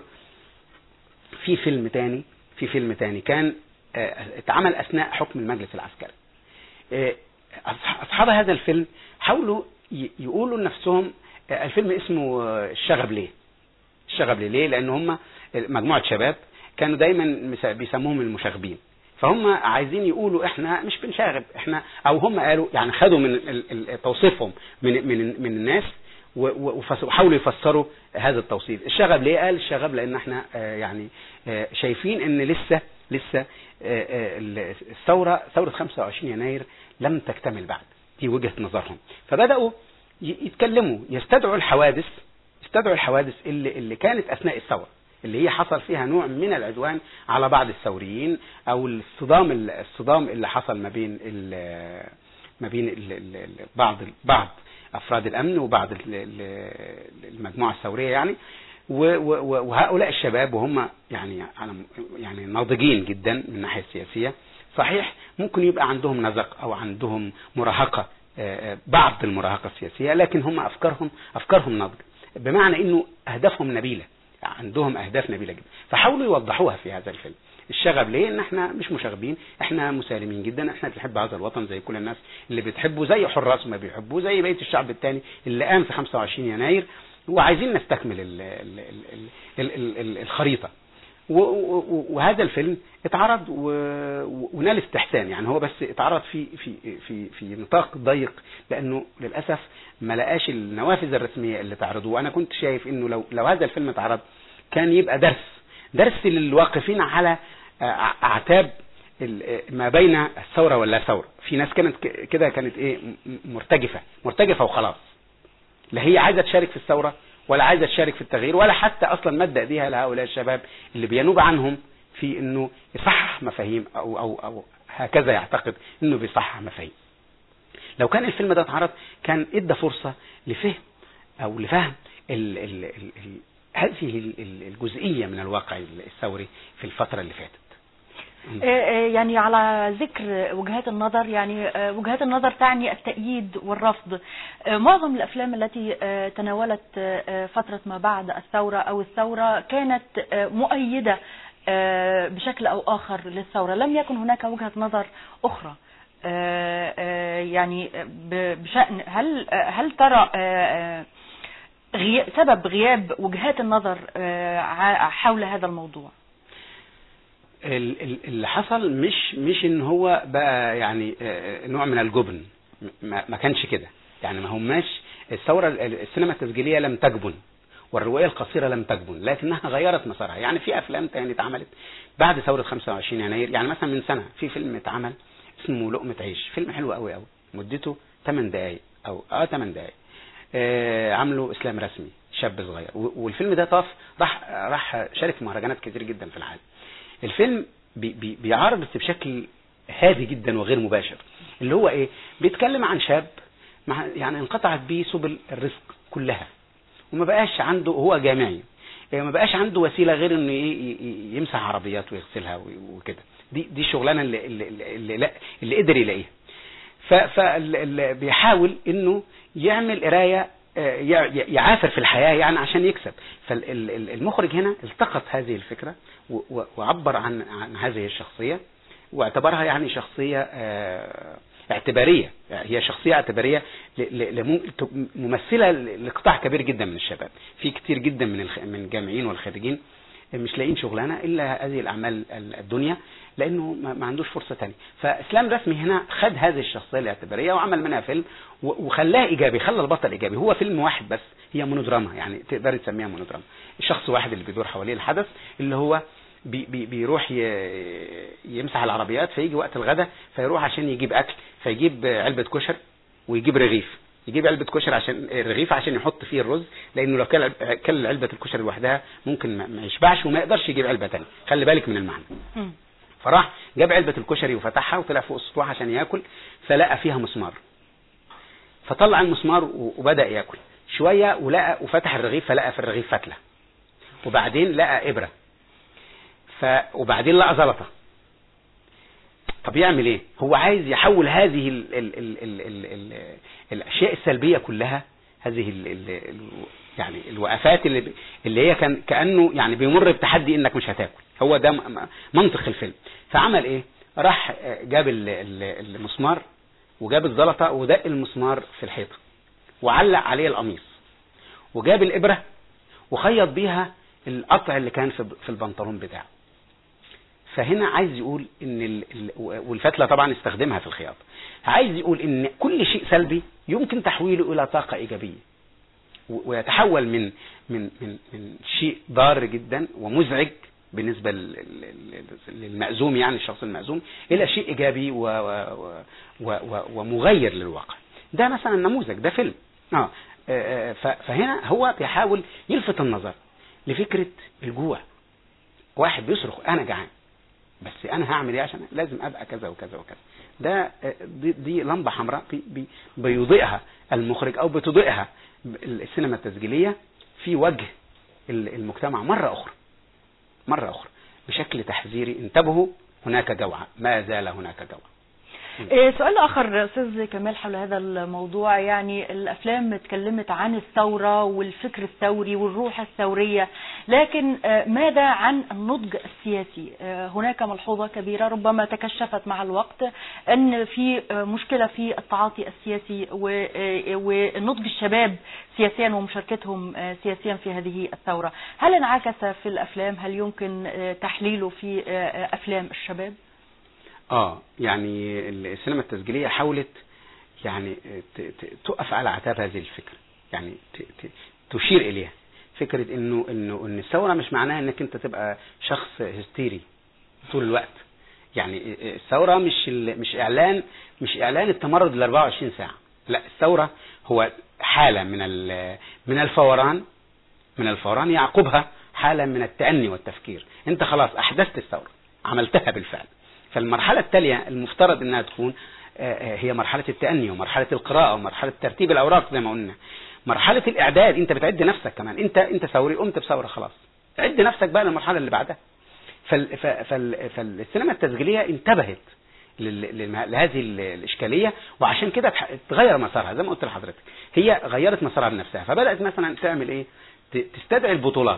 في فيلم تاني في فيلم تاني كان آه، اتعمل اثناء حكم المجلس العسكري آه، أصح- اصحاب هذا الفيلم حاولوا ي- يقولوا لنفسهم آه، الفيلم اسمه آه، الشغب ليه الشغب ليه ليه لان هم مجموعه شباب كانوا دايما مس- بيسموهم المشاغبين فهم عايزين يقولوا احنا مش بنشاغب احنا او هم قالوا يعني خدوا من ال- ال- توصيفهم من من من الناس و- و- وفس- وحاولوا يفسروا هذا التوصيف الشغب ليه قال الشغب لان احنا آه، يعني آه، شايفين ان لسه لسه آه، آه، ال- الثوره ثوره 25 يناير لم تكتمل بعد دي وجهه نظرهم فبداوا ي- يتكلموا يستدعوا الحوادث يستدعوا الحوادث اللي اللي كانت اثناء الثوره اللي هي حصل فيها نوع من العدوان على بعض الثوريين او الصدام الصدام اللي حصل ما بين ال- ما بين ال- ال- ال- بعض بعض افراد الامن وبعض ال- ال- المجموعه الثوريه يعني و- و- وهؤلاء الشباب وهم يعني على يعني ناضجين جدا من الناحيه السياسيه صحيح ممكن يبقى عندهم نزق او عندهم مراهقه آه، آه، بعض المراهقه السياسيه لكن هم افكارهم افكارهم ناضجه بمعنى انه اهدافهم نبيله عندهم اهداف نبيله جدا فحاولوا يوضحوها في هذا الفيلم الشغب ليه ان احنا مش مشاغبين احنا مسالمين جدا احنا بنحب هذا الوطن زي كل الناس اللي بتحبه زي حراس ما بيحبوه زي بقيه الشعب التاني اللي قام في 25 يناير وعايزين نستكمل ال ال ال ال ال ال الخريطه و- و- وهذا الفيلم اتعرض و- و- ونال استحسان يعني هو بس اتعرض في في في في نطاق ضيق لانه للاسف ما لقاش النوافذ الرسميه اللي تعرضه وانا كنت شايف انه لو لو هذا الفيلم اتعرض كان يبقى درس درس للواقفين على آه، اعتاب ال- ما بين الثوره واللا ثوره في ناس كانت ك- كده كانت ايه م- مرتجفه مرتجفه وخلاص لا هي عايزه تشارك في الثوره ولا عايزه تشارك في التغيير ولا حتى اصلا مد ايديها لهؤلاء الشباب اللي بينوب عنهم في انه يصحح مفاهيم او او او هكذا يعتقد انه بيصحح مفاهيم. لو كان الفيلم ده اتعرض كان ادى فرصه لفهم او لفهم ال ال ال ال هذه ال- ال- الجزئيه من الواقع الثوري في الفتره اللي فاتت.
آه، آه، يعني على ذكر وجهات النظر يعني آه، وجهات النظر تعني التأييد والرفض آه، معظم الأفلام التي آه، تناولت آه، آه، فترة ما بعد الثورة أو الثورة كانت آه، مؤيدة آه، بشكل أو آخر للثورة لم يكن هناك وجهة نظر أخرى آه، آه، يعني ب- بشأن هل آه، هل ترى آه، آه، غي- سبب غياب وجهات النظر آه، ع- حول هذا الموضوع
ال- ال- اللي حصل مش مش ان هو بقى يعني آه، نوع من الجبن ما, ما كانش كده يعني ما هماش الثوره ال- السينما التسجيليه لم تجبن والروايه القصيره لم تجبن لكنها غيرت مسارها يعني في افلام تاني اتعملت بعد ثوره 25 يناير يعني مثلا من سنه في فيلم اتعمل اسمه لقمه عيش فيلم حلو قوي قوي مدته 8 دقائق او اه 8 دقائق آه عامله اسلام رسمي شاب صغير و- والفيلم ده طاف راح راح شارك في مهرجانات كتير جدا في العالم الفيلم بي بي بيعرض بس بشكل هادي جدا وغير مباشر اللي هو ايه بيتكلم عن شاب مع يعني انقطعت بيه سبل الرزق كلها وما بقاش عنده هو جامعي يعني ما بقاش عنده وسيله غير انه ي- ي- يمسح عربيات ويغسلها و- وكده دي دي الشغلانه اللي اللي, اللي, اللي, اللي قدر يلاقيها فبيحاول انه يعمل قرايه آه، يع- يعافر في الحياه يعني عشان يكسب فالمخرج هنا التقط هذه الفكره و- و- وعبر عن عن هذه الشخصيه واعتبرها يعني شخصيه آه، اعتباريه يعني هي شخصيه اعتباريه ل- ل- لمم- ت- ممثله لقطاع كبير جدا من الشباب في كتير جدا من الخ- من الجامعين والخريجين مش لاقيين شغلانه الا هذه الاعمال ال- الدنيا لانه ما ما عندوش فرصه تانية فاسلام رسمي هنا خد هذه الشخصيه الاعتباريه وعمل منها فيلم و- وخلاه ايجابي خلى البطل ايجابي هو فيلم واحد بس هي مونودراما يعني تقدري تسميها مونودراما الشخص واحد اللي بيدور حواليه الحدث اللي هو بي بي بيروح ي- يمسح العربيات فيجي وقت الغداء فيروح عشان يجيب اكل فيجيب علبه كشر ويجيب رغيف يجيب علبه كشر عشان الرغيف عشان يحط فيه الرز لانه لو كل كل علبه الكشر لوحدها ممكن ما ما يشبعش وما يقدرش يجيب علبه ثانيه خلي بالك من المعنى
مم.
فراح جاب علبه الكشري وفتحها وطلع فوق السطوح عشان ياكل فلقى فيها مسمار فطلع المسمار و- وبدا ياكل شويه ولقى وفتح الرغيف فلقى في الرغيف فتله وبعدين لقى ابره ف وبعدين لقى زلطه طب يعمل ايه هو عايز يحول هذه ال ال ال ال ال ال الاشياء السلبيه كلها هذه ال ال ال يعني الوقفات اللي ب- اللي هي كان كانه يعني بيمر بتحدي انك مش هتاكل هو ده م- م- منطق الفيلم فعمل ايه راح آه، جاب ال- ال- المسمار وجاب الزلطه ودق المسمار في الحيطه وعلق عليه القميص وجاب الابره وخيط بيها القطع اللي كان في في البنطلون بتاعه فهنا عايز يقول ان ال... ال- والفتله طبعا استخدمها في الخياطه عايز يقول ان كل شيء سلبي يمكن تحويله الى طاقه ايجابيه و- ويتحول من من من من شيء ضار جدا ومزعج بالنسبه لل- لل- للمأزوم يعني الشخص المأزوم الى شيء ايجابي و و و و ومغير للواقع ده مثلا نموذج ده فيلم اه آه، ف- فهنا هو بيحاول يلفت النظر لفكره الجوع واحد بيصرخ انا جعان بس انا هعمل ايه عشان لازم ابقى كذا وكذا وكذا ده آه، دي, دي لمبه حمراء بي بي بيضيئها المخرج او بتضيئها السينما التسجيليه في وجه ال- المجتمع مره اخرى مره اخرى بشكل تحذيري انتبهوا هناك جوعه ما زال هناك جوعه
إيه، سؤال آخر أستاذ كمال حول هذا الموضوع يعني الأفلام اتكلمت عن الثورة والفكر الثوري والروح الثورية لكن آه، ماذا عن النضج السياسي آه، هناك ملحوظة كبيرة ربما تكشفت مع الوقت أن في آه، مشكلة في التعاطي السياسي و- آه، ونضج الشباب سياسيا ومشاركتهم آه، سياسيا في هذه الثورة هل انعكس في الأفلام هل يمكن آه، تحليله في آه، آه، أفلام الشباب؟
اه يعني السينما التسجيليه حاولت يعني ت- ت- تقف على اعتاب هذه الفكره يعني ت- ت- تشير اليها فكره انه انه ان الثوره مش معناها انك انت تبقى شخص هستيري طول الوقت يعني الثوره مش ال- مش اعلان مش اعلان التمرد ال 24 ساعه لا الثوره هو حاله من ال- من الفوران من الفوران يعقبها حاله من التأني والتفكير انت خلاص احدثت الثوره عملتها بالفعل فالمرحله التاليه المفترض انها تكون آه، آه، هي مرحله التأني ومرحله القراءه ومرحله ترتيب الاوراق زي ما قلنا مرحله الاعداد انت بتعد نفسك كمان انت انت ثوري قمت بثوره خلاص عد نفسك بقى للمرحله اللي بعدها فال ف- فال فالسينما التسجيليه انتبهت لل- للم- لهذه ال- الاشكاليه وعشان كده اتح- اتغير مسارها زي ما قلت لحضرتك هي غيرت مسارها بنفسها فبدات مثلا تعمل ايه ت- تستدعي البطولات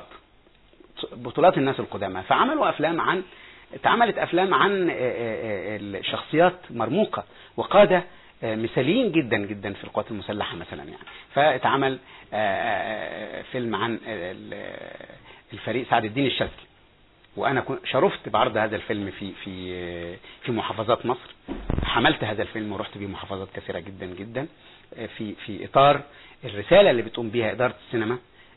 بطولات الناس القدامى فعملوا افلام عن اتعملت افلام عن آه، آه، آه، الشخصيات مرموقه وقاده آه، مثاليين جدا جدا في القوات المسلحه مثلا يعني فاتعمل آه، آه، آه، فيلم عن آه، ال- الفريق سعد الدين الشاذلي وانا كنت شرفت بعرض هذا الفيلم في في آه، في محافظات مصر حملت هذا الفيلم ورحت بيه محافظات كثيره جدا جدا آه، في في اطار الرساله اللي بتقوم بها اداره السينما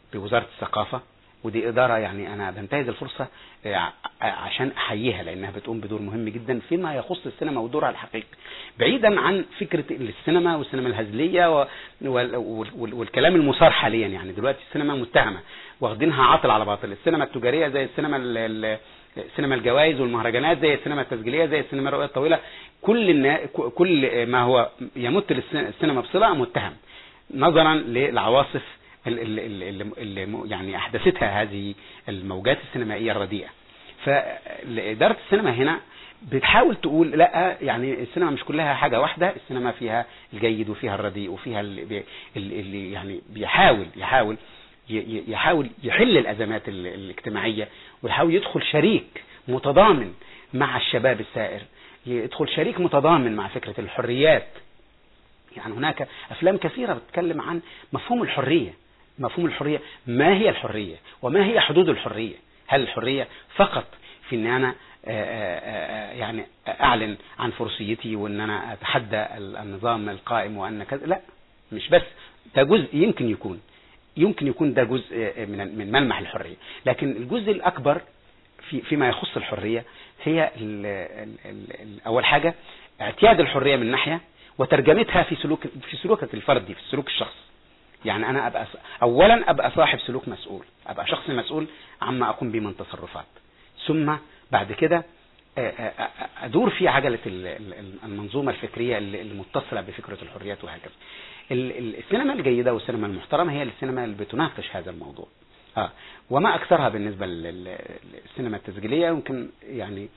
بوزارة الثقافة ودي إدارة يعني أنا بنتهز الفرصة آه، ع- عشان أحييها لأنها بتقوم بدور مهم جدا فيما يخص السينما ودورها الحقيقي بعيدا عن فكرة السينما والسينما الهزلية و- وال- وال- والكلام المثار حاليا يعني دلوقتي السينما متهمة واخدينها عاطل على باطل السينما التجارية زي السينما ال- ال- سينما الجوائز والمهرجانات زي السينما التسجيليه زي السينما الرؤيه الطويله كل النا... كل ما هو يمت للس- السينما بصله متهم نظرا للعواصف اللي, اللي, اللي يعني احدثتها هذه الموجات السينمائيه الرديئه فاداره السينما هنا بتحاول تقول لا يعني السينما مش كلها حاجه واحده السينما فيها الجيد وفيها الرديء وفيها اللي, بي- اللي يعني بيحاول يحاول ي- ي- يحاول يحل الازمات ال- الاجتماعيه ويحاول يدخل شريك متضامن مع الشباب السائر يدخل شريك متضامن مع فكره الحريات يعني هناك افلام كثيره بتتكلم عن مفهوم الحريه مفهوم الحريه ما هي الحريه وما هي حدود الحريه هل الحريه فقط في ان انا آه، آه، آه، يعني اعلن عن فرصيتي وان انا اتحدى ال- النظام القائم وان كذا لا مش بس ده جزء يمكن يكون يمكن يكون ده جزء من من ملمح الحريه لكن الجزء الاكبر في فيما يخص الحريه هي ال ال ال ال اول حاجه اعتياد الحريه من ناحيه وترجمتها في سلوك في سلوكك الفردي في سلوك الشخص يعني انا ابقى اولا ابقى صاحب سلوك مسؤول ابقى شخص مسؤول عما اقوم به من تصرفات ثم بعد كده ادور في عجله المنظومه الفكريه المتصله بفكره الحريات وهكذا السينما الجيده والسينما المحترمه هي السينما اللي بتناقش هذا الموضوع اه وما اكثرها بالنسبه للسينما التسجيليه يمكن يعني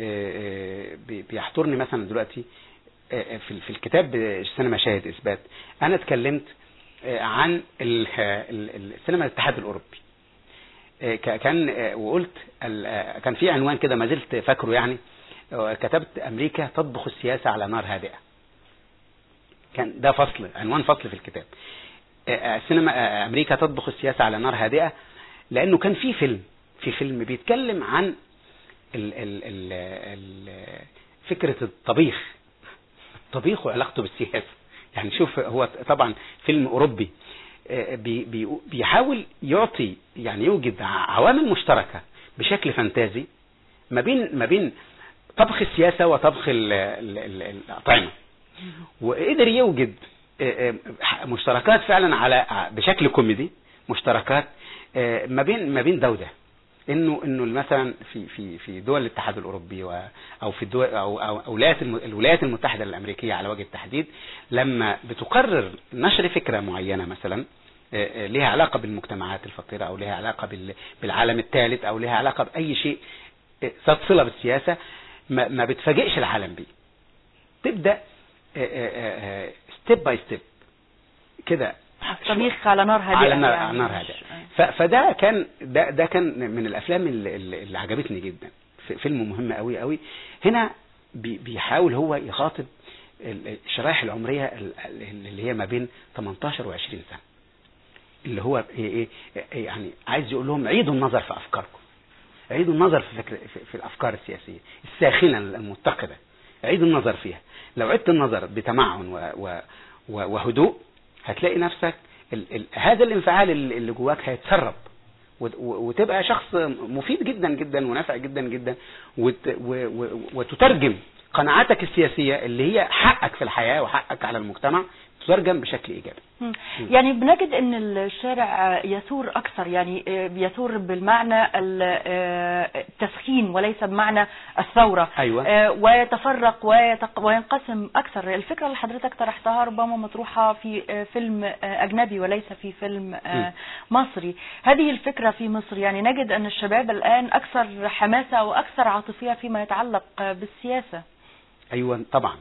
بيحضرني مثلا دلوقتي في في الكتاب السينما شاهد اثبات انا اتكلمت عن السينما الاتحاد الاوروبي كان وقلت كان في عنوان كده ما زلت فاكره يعني كتبت امريكا تطبخ السياسه على نار هادئه كان ده فصل عنوان فصل في الكتاب السينما امريكا تطبخ السياسه على نار هادئه لانه كان في فيلم في فيلم بيتكلم عن ال ال ال ال فكره الطبيخ الطبيخ وعلاقته بالسياسه يعني شوف هو طبعا فيلم اوروبي بي بي بيحاول يعطي يعني يوجد عوامل مشتركه بشكل فانتازي ما بين ما بين طبخ السياسه وطبخ الاطعمه وقدر يوجد مشتركات فعلا على بشكل كوميدي مشتركات ما بين ما بين ده وده انه انه مثلا في في في دول الاتحاد الاوروبي او في الدول او او الولايات الولايات المتحده الامريكيه على وجه التحديد لما بتقرر نشر فكره معينه مثلا لها علاقه بالمجتمعات الفقيره او لها علاقه بالعالم الثالث او لها علاقه باي شيء ذات صله بالسياسه ما بتفاجئش العالم بيه تبدا ستيب باي ستيب كده
طبيخ على نار هادئه
على نار, يعني نار هادئه فده كان ده ده كان من الافلام اللي, اللي عجبتني جدا فيلم مهم قوي قوي هنا بيحاول هو يخاطب الشرائح العمريه اللي هي ما بين 18 و 20 سنه اللي هو ايه يعني عايز يقول لهم عيدوا النظر في افكاركم عيدوا النظر في فكر في الافكار السياسيه الساخنه المتقده عيدوا النظر فيها لو عدت النظر بتمعن و و وهدوء هتلاقي نفسك ال ال هذا الانفعال اللي جواك هيتسرب وتبقى شخص مفيد جدا جدا ونافع جدا جدا وت وتترجم قناعاتك السياسية اللي هي حقك في الحياة وحقك على المجتمع تترجم بشكل إيجابي
يعني بنجد ان الشارع يثور اكثر يعني يثور بالمعنى التسخين وليس بمعنى الثورة
أيوة.
ويتفرق ويتق... وينقسم اكثر الفكرة اللي حضرتك طرحتها ربما مطروحة في فيلم اجنبي وليس في فيلم مصري هذه الفكرة في مصر يعني نجد ان الشباب الان اكثر حماسة واكثر عاطفية فيما يتعلق بالسياسة
ايوه طبعا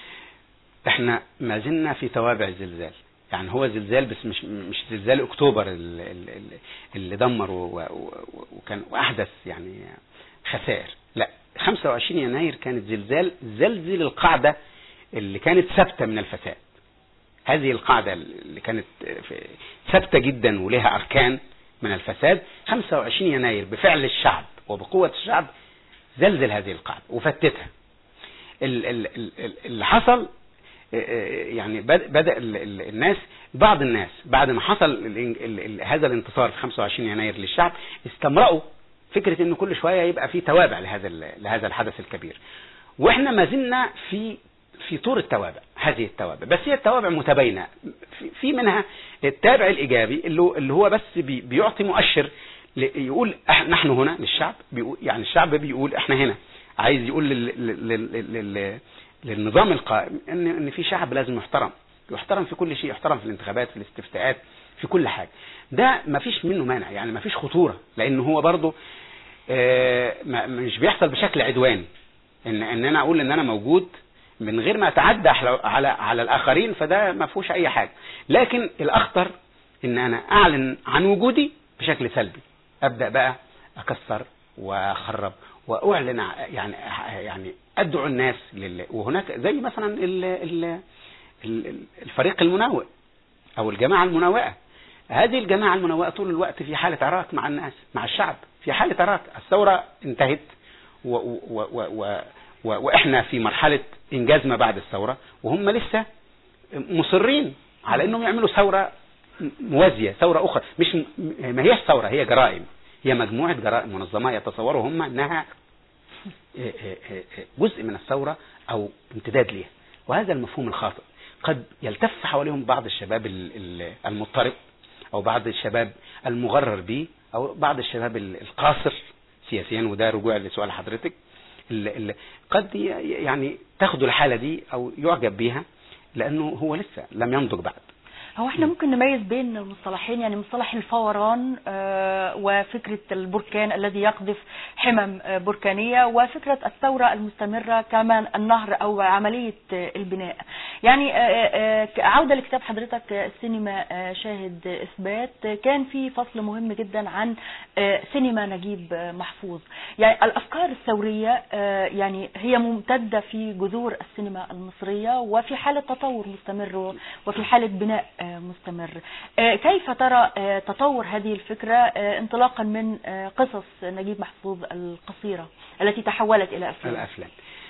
احنا ما زلنا في توابع الزلزال يعني هو زلزال بس مش مش زلزال اكتوبر اللي, اللي دمر وكان واحدث يعني خسائر لا 25 يناير كانت زلزال زلزل القاعده اللي كانت ثابته من الفساد هذه القاعده اللي كانت ثابته جدا ولها اركان من الفساد 25 يناير بفعل الشعب وبقوه الشعب زلزل هذه القاعده وفتتها اللي حصل يعني بد- بدأ ال- ال- الناس بعض الناس بعد ما حصل ال- ال- ال- هذا الانتصار في 25 يناير للشعب استمرأوا فكرة انه كل شوية يبقى في توابع لهذا ال- لهذا الحدث الكبير واحنا ما زلنا في في طور التوابع هذه التوابع بس هي التوابع متباينة في- في منها التابع الإيجابي اللي هو- اللي هو بس بي- بيعطي مؤشر ل- يقول إح- نحن هنا للشعب بيقول يعني الشعب بيقول احنا هنا عايز يقول لل لل لل لل للنظام القائم ان ان في شعب لازم يحترم يحترم في كل شيء يحترم في الانتخابات في الاستفتاءات في كل حاجة ده ما فيش منه مانع يعني ما فيش خطورة لان هو برضه آه، ما- مش بيحصل بشكل عدواني ان ان انا اقول ان انا موجود من غير ما اتعدى على على, على الاخرين فده ما فيهوش اي حاجه لكن الاخطر ان انا اعلن عن وجودي بشكل سلبي ابدا بقى اكسر واخرب واعلن ع- يعني يعني ادعو الناس لل وهناك زي مثلا ال ال ال- الفريق المناوئ او الجماعه المناوئه هذه الجماعه المناوئه طول الوقت في حاله عراك مع الناس مع الشعب في حاله عراك الثوره انتهت و و و و و واحنا في مرحله انجاز ما بعد الثوره وهم لسه مصرين على انهم يعملوا ثوره موازيه ثوره اخرى مش ما هيش ثوره هي جرائم هي مجموعه جرائم منظمه يتصوروا هم انها جزء من الثوره او امتداد ليها وهذا المفهوم الخاطئ قد يلتف حواليهم بعض الشباب ال- ال- المضطرب او بعض الشباب المغرر به او بعض الشباب ال- القاصر سياسيا وده رجوع لسؤال حضرتك ال- ال- قد ي- يعني تاخدوا الحالة دي او يعجب بيها لانه هو لسه لم ينضج بعد
هو احنا ممكن نميز بين المصطلحين يعني مصطلح الفوران آه، وفكرة البركان الذي يقذف حمم آه، بركانية وفكرة الثورة المستمرة كمان النهر أو عملية آه، البناء يعني آه، آه، آه، عودة لكتاب حضرتك آه، السينما آه، شاهد إثبات آه، كان في فصل مهم جدا عن آه، سينما نجيب آه، محفوظ يعني الأفكار الثورية آه، يعني هي ممتدة في جذور السينما المصرية وفي حالة تطور مستمر وفي حالة بناء آه، مستمر آه، كيف ترى آه، تطور هذه الفكرة آه، انطلاقا من آه، قصص نجيب محفوظ القصيرة التي تحولت إلى أفلام
الافلام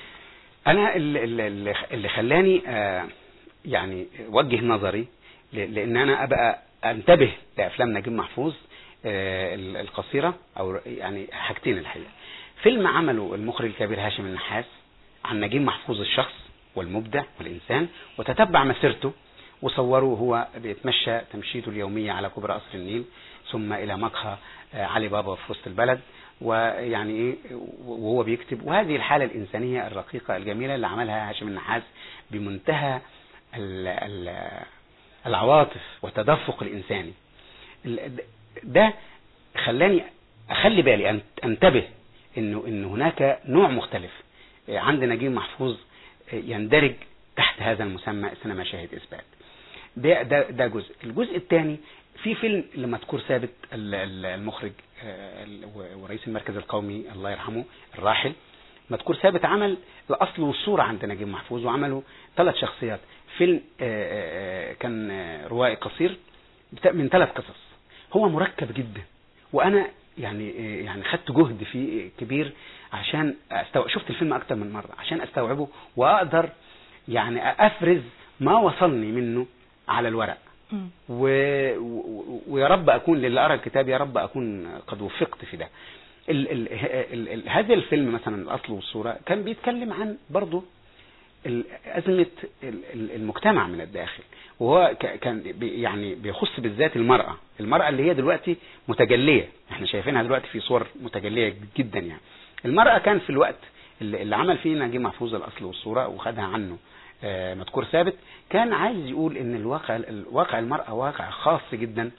انا ال- ال- ال- اللي خلاني آه، يعني وجه نظري ل- لان انا ابقى انتبه لافلام نجيب محفوظ آه، ال- القصيره او يعني حاجتين الحقيقه فيلم عمله المخرج الكبير هاشم النحاس عن نجيب محفوظ الشخص والمبدع والانسان وتتبع مسيرته وصوره هو بيتمشى تمشيته اليوميه على كوبري قصر النيل ثم الى مقهى آه، علي بابا في وسط البلد ويعني ايه وهو بيكتب وهذه الحاله الانسانيه الرقيقه الجميله اللي عملها هاشم النحاس بمنتهى ال- ال- العواطف والتدفق الانساني ال- ده خلاني اخلي بالي أن- انتبه انه ان هناك نوع مختلف عند نجيب محفوظ يندرج تحت هذا المسمى سينما شاهد اثبات ده ده ده جزء الجزء الثاني في فيلم لمذكور ثابت ال- ال- المخرج آه، ال- و- ورئيس المركز القومي الله يرحمه الراحل مذكور ثابت عمل الاصل والصوره عند نجيب محفوظ وعملوا ثلاث شخصيات فيلم آه، آه، آه، كان آه، روائي قصير بتا- من ثلاث قصص هو مركب جدا وانا يعني آه، يعني خدت جهد فيه كبير عشان أستوعب شفت الفيلم اكتر من مره عشان استوعبه واقدر يعني افرز ما وصلني منه على الورق
مم.
و... و... ويا رب اكون للي قرا الكتاب يا رب اكون قد وفقت في ده ال... ال... ال... ال... هذا الفيلم مثلا الاصل والصوره كان بيتكلم عن برضه ال- أزمة ال- ال- المجتمع من الداخل وهو ك- كان بي- يعني بيخص بالذات المرأة المرأة اللي هي دلوقتي متجلية احنا شايفينها دلوقتي في صور متجلية جدا يعني المرأة كان في الوقت اللي اللي عمل فيه نجيب محفوظ الأصل والصورة وخدها عنه آه، مذكور ثابت كان عايز يقول ان الواقع الواقع المرأة واقع خاص جدا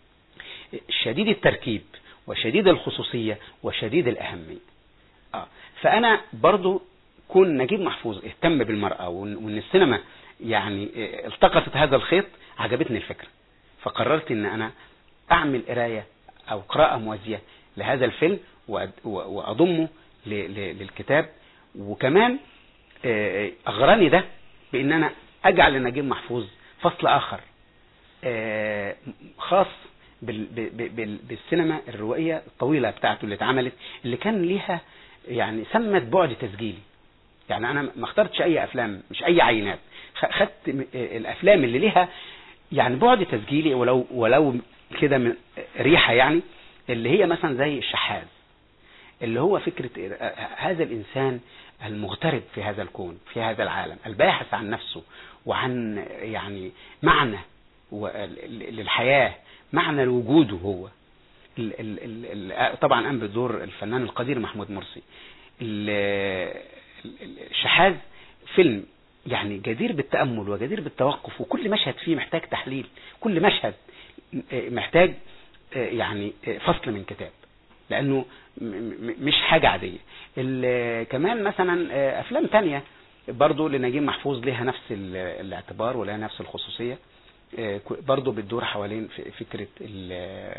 شديد التركيب وشديد الخصوصية وشديد الأهمية آه. فأنا برضو كون نجيب محفوظ اهتم بالمرأة وان وإن السينما يعني اه، التقطت هذا الخيط عجبتني الفكرة فقررت ان انا اعمل قراية او قراءة موازية لهذا الفيلم وأد- و- واضمه ل- ل- للكتاب وكمان اه، اغراني ده بان انا اجعل لنجيب محفوظ فصل اخر اه، خاص بال- ب- ب- بال- بالسينما الروائية الطويلة بتاعته اللي اتعملت اللي كان ليها يعني سمت بعد تسجيلي يعني انا ما اخترتش اي افلام مش اي عينات خ- خدت م- الافلام اللي ليها يعني بعد تسجيلي ولو ولو كده من ريحه يعني اللي هي مثلا زي الشحاذ اللي هو فكرة هذا الإنسان المغترب في هذا الكون في هذا العالم الباحث عن نفسه وعن يعني معنى و- ل- للحياة معنى لوجوده هو ال- ال- ال- ال- طبعا قام بدور الفنان القدير محمود مرسي ال- ال- الشحاذ فيلم يعني جدير بالتأمل وجدير بالتوقف وكل مشهد فيه محتاج تحليل كل مشهد محتاج يعني فصل من كتاب لانه م- م- مش حاجة عادية ال- كمان مثلا افلام تانية برضو لنجيب محفوظ لها نفس ال- الاعتبار ولها نفس الخصوصية ك- برضو بتدور حوالين ف- فكرة ال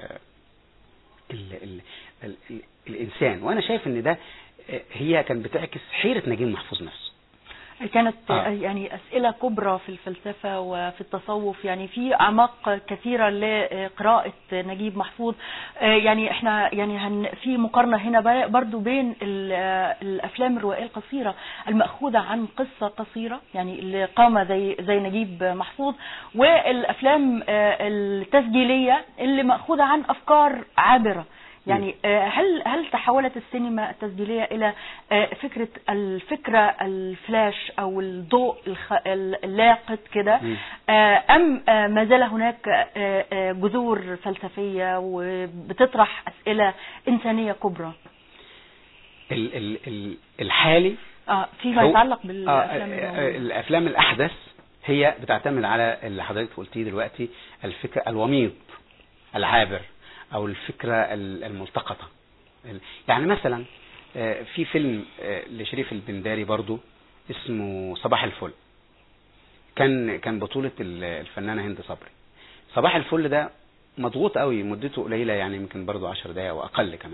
ال ال ال ال الانسان وانا شايف ان ده هي كان بتعكس حيرة نجيب محفوظ نفسه
كانت
آه.
يعني أسئلة كبرى في الفلسفة وفي التصوف يعني في أعماق كثيرة لقراءة نجيب محفوظ آه، يعني احنا يعني هن في مقارنة هنا ب- برضو بين ال- آه، الأفلام الروائية القصيرة المأخوذة عن قصة قصيرة يعني اللي قام زي زي نجيب محفوظ والأفلام آه، التسجيلية اللي مأخوذة عن أفكار عابرة يعني آه، هل هل تحولت السينما التسجيليه الى آه، فكره الفكره الفلاش او الضوء الخ- اللاقط كده
مم.
آه، ام آه، ما زال هناك آه، آه، جذور فلسفيه وبتطرح اسئله انسانيه كبرى
ال ال ال الحالي
اه فيما
هو-
يتعلق
آه،
بالافلام
آه،
الموجودة.
الافلام الاحدث هي بتعتمد على اللي حضرتك قلتيه دلوقتي الفكره الوميض العابر او الفكره ال- الملتقطه ال- يعني مثلا آه، في فيلم آه، لشريف البنداري برضو اسمه صباح الفل كان كان بطوله ال- الفنانه هند صبري صباح الفل ده مضغوط قوي مدته قليله يعني يمكن برضو 10 دقائق واقل كمان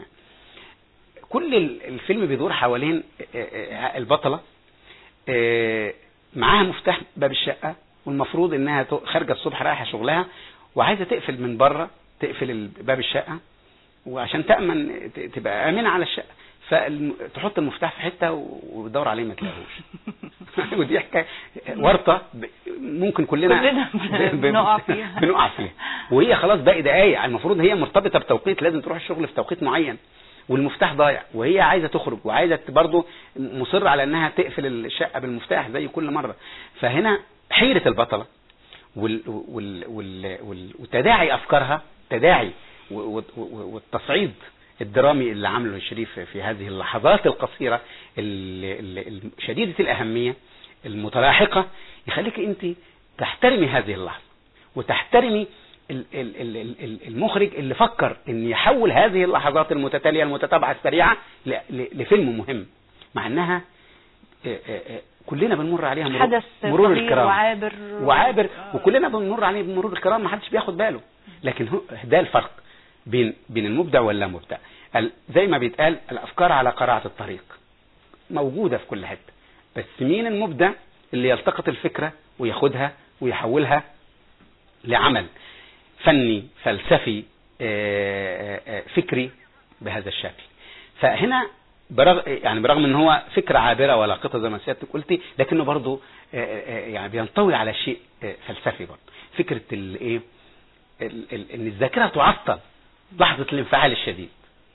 كل ال- الفيلم بيدور حوالين آه، آه، البطله آه، معاها مفتاح باب الشقة والمفروض انها ت- خارجة الصبح رايحة شغلها وعايزة تقفل من بره تقفل ال- باب الشقة وعشان تأمن ت- تبقى آمنة على الشقة فتحط المفتاح في حتة و- وتدور عليه ما تلاقيهوش ودي حكاية ورطة ب- ممكن كلنا
كلنا
ب- ب-
بنقع فيها.
بنقع فيها وهي خلاص باقي دقايق المفروض هي مرتبطة بتوقيت لازم تروح الشغل في توقيت معين والمفتاح ضايع وهي عايزه تخرج وعايزه برضه مصر على انها تقفل الشقه بالمفتاح زي كل مره فهنا حيره البطله وال وال وال وال وتداعي افكارها تداعي و- و- و- والتصعيد الدرامي اللي عمله شريف في هذه اللحظات القصيره ال- ال- ال- شديده الاهميه المتلاحقه يخليك انت تحترمي هذه اللحظه وتحترمي ال- ال- ال- ال- ال- المخرج اللي فكر ان يحول هذه اللحظات المتتاليه المتتابعه السريعه ل- ل- لفيلم مهم مع انها آه، آه، آه، كلنا بنمر عليها مرور,
حدث
مرور
صغير
الكرام
وعابر
وعابر وكلنا بنمر عليه بمرور الكرام ما حدش بياخد باله لكن هو ده الفرق بين بين المبدع واللا مبدع ال- زي ما بيتقال الافكار على قراعه الطريق موجوده في كل حته بس مين المبدع اللي يلتقط الفكره وياخدها ويحولها لعمل فني فلسفي آه، آه، آه، فكري بهذا الشكل فهنا برغ يعني برغم ان هو فكره عابره ولاقطه زي ما سيادتك قلتي لكنه برضه آه، آه، يعني بينطوي على شيء آه، فلسفي برضه فكره الايه ال- ال- ان الذاكره تعطل لحظه الانفعال الشديد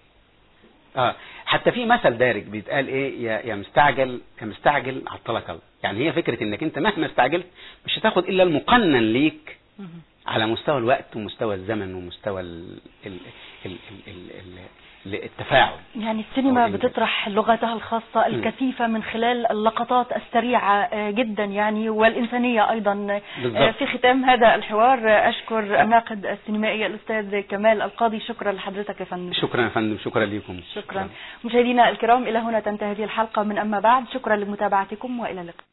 اه حتى في مثل دارج بيتقال ايه يا يا مستعجل يا مستعجل عطلك الله يعني هي فكره انك انت مهما استعجلت مش هتاخد الا المقنن ليك
مهم.
على مستوى الوقت ومستوى الزمن ومستوى ال ال ال ال ال ال التفاعل
يعني السينما
أو الإنجاز.
بتطرح لغتها الخاصة الكثيفة من خلال اللقطات السريعة آه، جدا يعني والإنسانية أيضا
بالضبط.
آه، في ختام هذا الحوار آه، أشكر الناقد السينمائي الأستاذ كمال القاضي شكرا لحضرتك يا فندم
شكرا يا فندم شكرا لكم
شكرا مشاهدينا الكرام إلى هنا تنتهي هذه الحلقة من أما بعد شكرا لمتابعتكم وإلى اللقاء